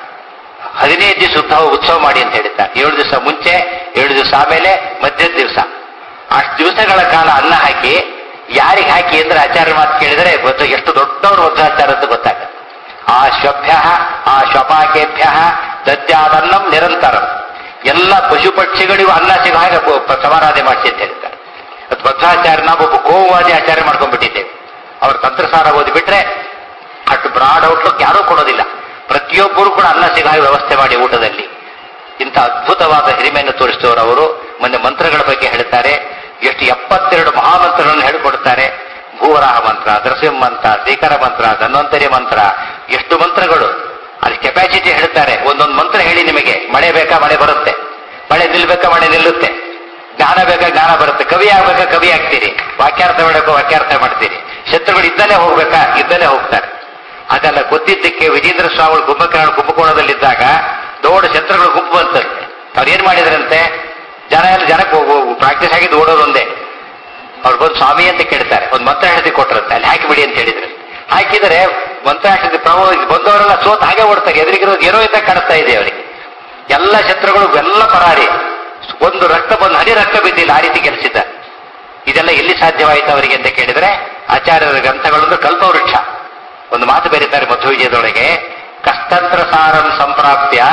ಹದಿನೈದು ದಿವಸ ಉತ್ಸವ ಉತ್ಸವ ಮಾಡಿ ಅಂತ ಹೇಳ್ತಾರೆ ಏಳು ದಿವಸ ಮುಂಚೆ ಏಳು ದಿವಸ ಆಮೇಲೆ ಮಧ್ಯದ ದಿವಸ ಅಷ್ಟು ದಿವಸಗಳ ಕಾಲ ಅನ್ನ ಹಾಕಿ ಯಾರಿಗೆ ಹಾಕಿ ಅಂದ್ರೆ ಆಚಾರ್ಯ ಮಾತು ಕೇಳಿದರೆ ಗೊತ್ತು ಎಷ್ಟು ದೊಡ್ಡವರು ವಜ್ರಾಚಾರ ಅಂತ ಗೊತ್ತಾಗುತ್ತೆ ಆ ಶ್ವಭ್ಯ ಆ ಶ್ವಪಾಕೇಭ್ಯ ದದ್ಯಾದನ್ನಂ ನಿರಂತರಂ ಎಲ್ಲ ಪಶು ಪಕ್ಷಿಗಳಿಗೂ ಅನ್ನ ಸಿಗೋ ಹಾಗೆ ಬ- ಪ- ಸಮಾರಾಧನೆ ಮಾಡಿಸಿ ಅಂತ ಹೇಳ್ತಾರೆ ಅದು ಭದ್ರಾಚಾರ್ಯ ನಾವು ಒಬ್ಬ ಗೋವಾದಿ ಆಚಾರ್ಯ ಮಾಡ್ಕೊಂಡ್ಬಿಟ್ಟಿದ್ದೇವೆ ಅವ್ರ ತಂತ್ರಸಾರ ಓದಿಬಿಟ್ರೆ ಅಷ್ಟು ಬ್ರಾಡ್ ಔಟ್ಲುಕ್ ಯಾರೂ ಕೊಡೋದಿಲ್ಲ ಪ್ರತಿಯೊಬ್ಬರು ಕೂಡ ಅನ್ನ ಸಿಗೋ ಹಾಗೆ ವ್ಯವಸ್ಥೆ ಮಾಡಿ ಊಟದಲ್ಲಿ ಇಂಥ ಅದ್ಭುತವಾದ ಹಿರಿಮೆಯನ್ನು ತೋರಿಸಿದವರು ಅವರು ಮೊನ್ನೆ ಮಂತ್ರಗಳ ಬಗ್ಗೆ ಹೇಳ್ತಾರೆ ಎಷ್ಟು ಎಪ್ಪತ್ತೆರಡು ಮಹಾಮಂತ್ರಗಳನ್ನು ಹೇಳಿಕೊಡ್ತಾರೆ ಭೂವರಾಹ ಮಂತ್ರ ನರಸಿಂಹ ಮಂತ್ರ ಶ್ರೀಕರ ಮಂತ್ರ ಧನ್ವಂತರಿ ಮಂತ್ರ ಎಷ್ಟು ಮಂತ್ರಗಳು ಅಲ್ಲಿ ಕೆಪಾಸಿಟಿ ಹೇಳ್ತಾರೆ ಒಂದೊಂದು ಮಂತ್ರ ಹೇಳಿ ನಿಮಗೆ ಮಳೆ ಬೇಕಾ ಮಳೆ ಬರುತ್ತೆ ಮಳೆ ನಿಲ್ಬೇಕಾ ಮಳೆ ನಿಲ್ಲುತ್ತೆ ಜ್ಞಾನ ಬೇಕಾ ಜ್ಞಾನ ಬರುತ್ತೆ ಕವಿ ಆಗ್ಬೇಕಾ ಕವಿ ಆಗ್ತೀರಿ ವಾಕ್ಯಾರ್ಥ ಮಾಡಬೇಕು ವಾಕ್ಯಾರ್ಥ ಮಾಡ್ತೀರಿ ಶತ್ರುಗಳು ಇದ್ದಲ್ಲೇ ಹೋಗ್ಬೇಕಾ ಇದ್ದಲ್ಲೇ ಹೋಗ್ತಾರೆ ಅದೆಲ್ಲ ಗೊತ್ತಿದ್ದಕ್ಕೆ ವಿಜೇಂದ್ರ ಸ್ವಾಮಿಗಳು ಕುಂಭಕರ್ಣ ಕುಂಭಕೋಣದಲ್ಲಿದ್ದಾಗ ದೊಡ್ಡ ಶತ್ರುಗಳು ಗುಂಪು ಬಂತಂತೆ ಅವ್ರು ಏನ್ ಮಾಡಿದ್ರಂತೆ ಜನ ಎಲ್ಲ ಜನಕ್ಕೆ ಪ್ರಾಕ್ಟೀಸ್ ಆಗಿದ್ದು ಓಡೋದು ಒಂದೇ ಅವ್ರು ಬಂದು ಸ್ವಾಮಿ ಅಂತ ಕೇಳ್ತಾರೆ ಒಂದು ಮಂತ್ರ ಹೇಳ್ತಿ ಕೊಟ್ರಂತೆ ಅಲ್ಲಿ ಹಾಕಿಬಿಡಿ ಅಂತ ಹೇಳಿದ್ರು ಹಾಕಿದರೆ ಮಂತ್ರ ಹಾಕಿದ ಪ್ರಭಾವ ಬಂದವರೆಲ್ಲ ಸೋತ್ ಹಾಗೆ ಓಡ್ತಾರೆ ಎದುರಿಗಿರೋದು ಏನೋ ಇದ್ದಾಗ ಕಾಣಿಸ್ತಾ ಇದೆ ಅವರಿಗೆ ಎಲ್ಲ ಶತ್ರುಗಳು ಎಲ್ಲ ಪರಾರಿ ಒಂದು ರಕ್ತ ಬಂದು ಹನಿ ರಕ್ತ ಬಿದ್ದಿಲ್ಲ ಆ ರೀತಿ ಕೆಲಸಿದ್ದ ಇದೆಲ್ಲ ಎಲ್ಲಿ ಸಾಧ್ಯವಾಯಿತು ಅವರಿಗೆ ಅಂತ ಕೇಳಿದ್ರೆ ಆಚಾರ್ಯರ ಗ್ರಂಥಗಳೊಂದು ಕಲ್ಪವೃಕ್ಷ ಒಂದು ಮಾತು ಬರೀತಾರೆ ಮಧ್ವ ವಿಜಯದೊಳಗೆ ಕಸ್ತಂತ್ರ ಸಾರಂ ಸಂಪ್ರಾಪ್ಯ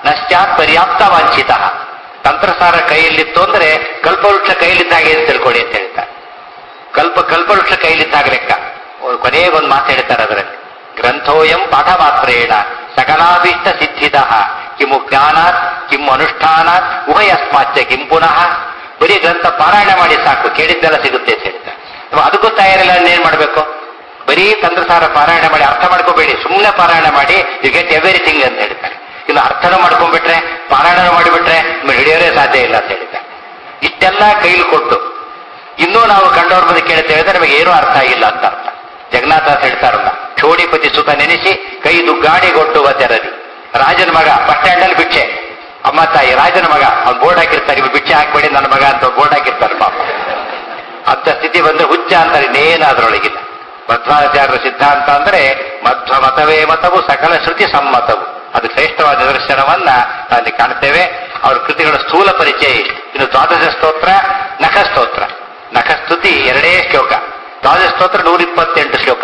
ನಶ್ಚಾತ್ ಪರ್ಯಾಪ್ತ ವಾಂಛಿತ ತಂತ್ರಸಾರ ಕೈಯಲ್ಲಿತ್ತು ಅಂದ್ರೆ ಕಲ್ಪವೃಕ್ಷ ಕೈಯಲ್ಲಿದ್ದಾಗೆ ಅಂತ ತಿಳ್ಕೊಳ್ಳಿ ಅಂತ ಹೇಳ್ತಾರೆ ಕಲ್ಪ ಕಲ್ಪವೃಕ್ಷ ಕೈಯಲ್ಲಿದ್ದಾಗ ಲೆಕ್ಕ ಕೊನೆಗೊಂದು ಮಾತು ಹೇಳ್ತಾರೆ ಅದರಲ್ಲಿ ಗ್ರಂಥೋಯಂ ಪಾಠ ಮಾತ್ರೇಣ ಸಕಲಾಭೀಷ್ಟ ಸಿದ್ಧಿತ ಕಿಮು ಜ್ಞಾನಾತ್ ಕಿಂ ಅನುಷ್ಠಾನಾತ್ ಉಭಯಸ್ಮಾಚ್ಯ ಕಿಂ ಪುನಃ ಬರೀ ಗ್ರಂಥ ಪಾರಾಯಣ ಮಾಡಿ ಸಾಕು ಕೇಳಿದ್ದೆಲ್ಲ ಸಿಗುತ್ತೆ ಅಂತ ಹೇಳ್ತಾರೆ ನಾವು ಅದಕ್ಕೂ ತಯಾರಿಲ್ಲ ಏನ್ ಮಾಡಬೇಕು ಬರೀ ತಂತ್ರಸಾರ ಪಾರಾಯಣ ಮಾಡಿ ಅರ್ಥ ಮಾಡ್ಕೋಬೇಡಿ ಸುಮ್ಮನೆ ಪಾರಾಯಣ ಮಾಡಿ ಯು ಗೆಟ್ ಎವ್ರಿಥಿಂಗ್ ಅಂತ ಹೇಳ್ತಾರೆ ಇನ್ನು ಅರ್ಥನೂ ಮಾಡ್ಕೊಂಡ್ಬಿಟ್ರೆ ಪಾರಾಯಣ ಮಾಡಿಬಿಟ್ರೆ ನಿಮ್ಗೆ ಹಿಡಿಯೋರೇ ಸಾಧ್ಯ ಇಲ್ಲ ಅಂತ ಹೇಳ್ತಾರೆ ಇಷ್ಟೆಲ್ಲ ಕೈಲಿ ಕೊಟ್ಟು ಇನ್ನೂ ನಾವು ಕಂಡವ್ರ ಮುಂದೆ ಕೇಳ್ತೇವೆ ಅಂದ್ರೆ ನಮಗೆ ಏನೂ ಅರ್ಥ ಆಗಿಲ್ಲ ಅಂತ ಅರ್ಥ ಜಗನ್ನಾಥ ಹೇಳ್ತಾರಲ್ಲ ಚೋಡಿಪತಿ ಸುತ ನೆನೆಸಿ ಕೈ ದುಗ್ಗಾಡಿ ಕೊಟ್ಟುವ ತೆರದಿ ರಾಜನ ಮಗ ಬಸ್ ಸ್ಟ್ಯಾಂಡ್ ಅಲ್ಲಿ ಬಿಚ್ಚೆ ಅಮ್ಮ ತಾಯಿ ರಾಜನ ಮಗ ಅವ್ನು ಬೋರ್ಡ್ ಹಾಕಿರ್ತಾರೆ ಇವ್ರು ಬಿಚ್ಚೆ ಹಾಕ್ಬೇಡಿ ನನ್ನ ಮಗ ಅಂತ ಬೋರ್ಡ್ ಹಾಕಿರ್ತಾರೆ ಪಾಪ ಅಂತ ಸ್ಥಿತಿ ಬಂದ್ರೆ ಹುಚ್ಚ ಅಂತಾರೆ ಇನ್ನೇನು ಅದರೊಳಗಿಲ್ಲ ಮಧ್ವಾಚಾರ್ಯರ ಸಿದ್ಧಾಂತ ಅಂದ್ರೆ ಮಧ್ವ ಮತವೇ ಮತವು ಸಕಲ ಶ್ರುತಿ ಸಮ್ಮತವು ಅದು ಶ್ರೇಷ್ಠವಾದ ನಿದರ್ಶನವನ್ನ ಅಲ್ಲಿ ಕಾಣ್ತೇವೆ ಅವರ ಕೃತಿಗಳ ಸ್ಥೂಲ ಪರಿಚಯ ಇಷ್ಟು. ಇನ್ನು ದ್ವಾದಶ ಸ್ತೋತ್ರ ನಖ ಸ್ತೋತ್ರ ನಖ ಸ್ತುತಿ ಎರಡೇ ಶ್ಲೋಕ ದ್ವಾದಶ ಸ್ತೋತ್ರ ನೂರ ಇಪ್ಪತ್ತೆಂಟು ಶ್ಲೋಕ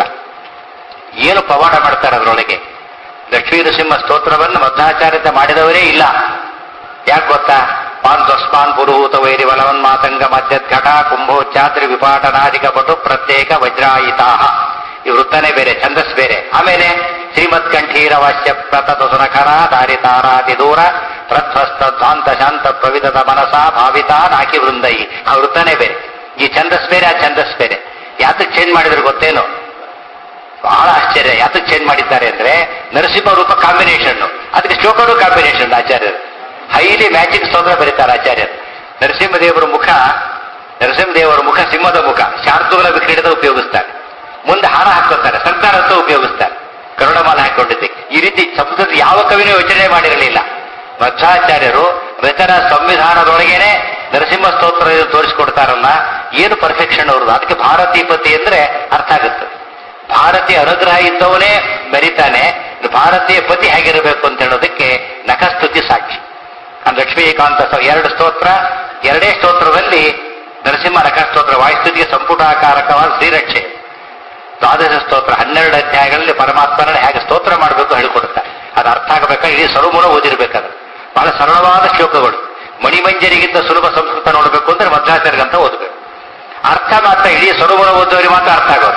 ಏನು ಪವಾಡ ಮಾಡ್ತಾರೆ ಅದರೊಳಗೆ ಲಕ್ಷ್ಮೀ ನೃಸಿಂಹ ಸ್ತೋತ್ರವನ್ನು ಮಧ್ವಾಚಾರ್ಯತೆ ಮಾಡಿದವರೇ ಇಲ್ಲ ಯಾಕೆ ಗೊತ್ತಾ ಪಾನ್ ದ್ವಸ್ಮಾನ್ ಪುರುಹೂತ ವೈರಿ ವಲವನ್ ಮಾತಂಗ ಮಧ್ಯದ್ಘಟ ಕುಂಭೋಚ್ಚಾತ್ರಿ ವಿಪಾಟನಾದಿಕ ಪಟು ಪ್ರತ್ಯೇಕ ವಜ್ರಾಯಿತಾ ಈ ವೃತ್ತನೇ ಬೇರೆ ಛಂದಸ್ ಬೇರೆ ಆಮೇಲೆ ಶ್ರೀಮತ್ ಕಂಠೀರ ವಾಸ್ಯ ಪ್ರತತ ಸುನಖರ ದಾರಿತಾರಾತಿ ದೂರ ಪ್ರಧ್ವಸ್ತ ಧ್ವಾಂತ ಶಾಂತ ಪ್ರವಿಧದ ಮನಸ ಭಾವಿತ ನಾಕಿ ವೃಂದೈ ಆ ವೃತ್ತನೇ ಬೇರೆ ಈ ಛಂದಸ್ ಬೇರೆ ಆ ಛಂದಸ್ ಬೇರೆ ಯಾತಕ್ಕೆ ಚೇಂಜ್ ಮಾಡಿದ್ರು ಗೊತ್ತೇನು ಬಹಳ ಆಶ್ಚರ್ಯ ಯಾತಕ್ಕೆ ಚೇಂಜ್ ಮಾಡಿದ್ದಾರೆ ಅಂದ್ರೆ ನರಸಿಂಹ ರೂಪ ಕಾಂಬಿನೇಷನ್ ಅದಕ್ಕೆ ಶ್ಲೋಕರು ಕಾಂಬಿನೇಷನ್ ಆಚಾರ್ಯರು ಹೈಲಿ ಮ್ಯಾಚಿಂಗ್ ಸ್ತೋತ್ರ ಬರೀತಾರೆ ಆಚಾರ್ಯರು ನರಸಿಂಹದೇವರ ಮುಖ ನರಸಿಂಹದೇವರ ಮುಖ ಸಿಂಹದ ಮುಖ ಶಾರ್ದೂಲ ವಿಕ್ರೀಡದ ಉಪಯೋಗಿಸ್ತಾರೆ ಮುಂದೆ ಹಾರ ಹಾಕೋತಾರೆ ಸರ್ಕಾರ ಅಂತ ಉಪಯೋಗಿಸ್ತಾರೆ ಕರುಣಮಾಲ ಹಾಕೊಂಡಿದ್ದೆ ಈ ರೀತಿ ಸಂಸ್ಕೃತ ಯಾವ ಕವಿನೂ ಯೋಚನೆ ಮಾಡಿರಲಿಲ್ಲ ಮಧ್ವಾಚಾರ್ಯರು ರಚನಾ ಸಂವಿಧಾನದೊಳಗೇನೆ ನರಸಿಂಹ ಸ್ತೋತ್ರ ತೋರಿಸಿಕೊಡ್ತಾರಲ್ಲ ಏನು ಪರ್ಫೆಕ್ಷನ್ ಅವ್ರದ್ದು ಅದಕ್ಕೆ ಭಾರತೀಪತಿ ಅಂದ್ರೆ ಅರ್ಥ ಆಗುತ್ತೆ ಭಾರತೀಯ ಅನುಗ್ರಹ ಇದ್ದವನೇ ಮೆರಿತಾನೆ ಭಾರತೀಯ ಪತಿ ಹೇಗಿರಬೇಕು ಅಂತ ಹೇಳೋದಕ್ಕೆ ನಖಸ್ತುತಿ ಸಾಕ್ಷಿ ಅಂದ್ರೆ ಲಕ್ಷ್ಮೀಕಾಂತ ಸ- ಎರಡು ಸ್ತೋತ್ರ ಎರಡೇ ಸ್ತೋತ್ರದಲ್ಲಿ ನರಸಿಂಹ ನಖಸ್ತೋತ್ರ ವಾಯುಸ್ತುತಿಗೆ ಸಂಪುಟಾಕಾರಕವಾದ ಶ್ರೀರಕ್ಷೆ ದ್ವಾದಶ ಸ್ತೋತ್ರ ಹನ್ನೆರಡು ಅಧ್ಯಾಯಗಳಲ್ಲಿ ಪರಮಾತ್ಮನ ಹೇಗೆ ಸ್ತೋತ್ರ ಮಾಡಬೇಕು ಹೇಳಿಕೊಡ್ತಾರೆ ಅದು ಅರ್ಥ ಆಗಬೇಕಾದ್ರೆ ಇಡೀ ಸರುಮೂಲ ಓದಿರ್ಬೇಕಾದ್ರೆ ಬಹಳ ಸರಳವಾದ ಶ್ಲೋಕಗಳು ಮಣಿಮಂಜರಿಗಿಂತ ಸುಲಭ ಸಂಸ್ಕೃತ ನೋಡಬೇಕು ಅಂದ್ರೆ ಮಧ್ವಾಚಾರ್ಯಗಂತ ಓದಬೇಕು ಅರ್ಥ ಮಾತ್ರ ಇಡೀ ಸರುಮೂಲ ಓದೋರಿಗೆ ಮಾತ್ರ ಅರ್ಥ ಆಗೋದು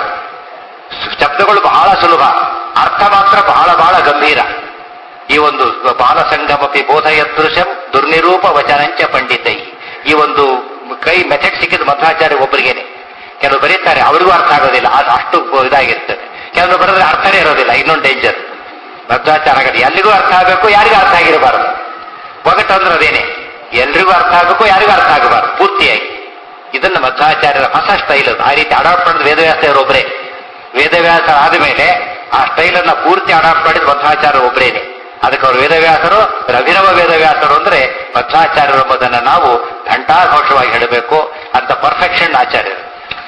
ಶಬ್ದಗಳು ಬಹಳ ಸುಲಭ ಅರ್ಥ ಮಾತ್ರ ಬಹಳ ಬಹಳ ಗಂಭೀರ ಈ ಒಂದು ಬಾಲ ಸಂಗಮಪಿ ಬೋಧಯದೃಶಂ ದುರ್ನಿರೂಪ ವಚನಂಚ ಪಂಡಿತೈ ಈ ಒಂದು ಕೈ ಮೆಥಡ್ ಸಿಕ್ಕಿದ ಮಧ್ವಾಚಾರ್ಯ ಒಬ್ಬರಿಗೇನೆ ಕೆಲವು ಬರೀತಾರೆ ಅವರಿಗೂ ಅರ್ಥ ಆಗೋದಿಲ್ಲ ಅದು ಅಷ್ಟು ಇದಾಗಿರ್ತದೆ ಕೆಲವರು ಬರೆದ್ರೆ ಅರ್ಥನೇ ಇರೋದಿಲ್ಲ ಇನ್ನೊಂದು ಡೇಂಜರ್ ಮಧ್ವಾಚಾರ ಆಗಲಿ ಎಲ್ಲಿಗೂ ಅರ್ಥ ಆಗಬೇಕು ಯಾರಿಗೂ ಅರ್ಥ ಆಗಿರಬಾರದು ಒಗಟು ಅಂದ್ರೆ ಅದೇನೆ ಎಲ್ರಿಗೂ ಅರ್ಥ ಆಗಬೇಕು ಯಾರಿಗೂ ಅರ್ಥ ಆಗಬಾರದು ಪೂರ್ತಿಯಾಗಿ ಇದನ್ನ ಮಧ್ವಾಚಾರ್ಯರ ಹೊಸ ಸ್ಟೈಲ್ ಅದು ಆ ರೀತಿ ಅಡಾಪ್ಟ್ ಮಾಡಿದ ವೇದವ್ಯಾಸರು ಒಬ್ಬರೇ ವೇದವ್ಯಾಸ ಆದ ಮೇಲೆ ಆ ಸ್ಟೈಲ್ ಅನ್ನ ಪೂರ್ತಿ ಅಡಾಪ್ಟ್ ಮಾಡಿದ ಮಧ್ವಾಚಾರ್ಯ ಒಬ್ಬರೇನೆ ಅದಕ್ಕೆ ಅವರು ವೇದವ್ಯಾಸರು ಅಭಿನವ ವೇದವ್ಯಾಸರು ಅಂದ್ರೆ ಮಧ್ವಾಚಾರ್ಯರು ಎಂಬುದನ್ನು ನಾವು ಘಂಟಾಘೋಷವಾಗಿ ಹೇಳಬೇಕು ಅಂತ ಪರ್ಫೆಕ್ಷನ್ ಆಚಾರ್ಯರು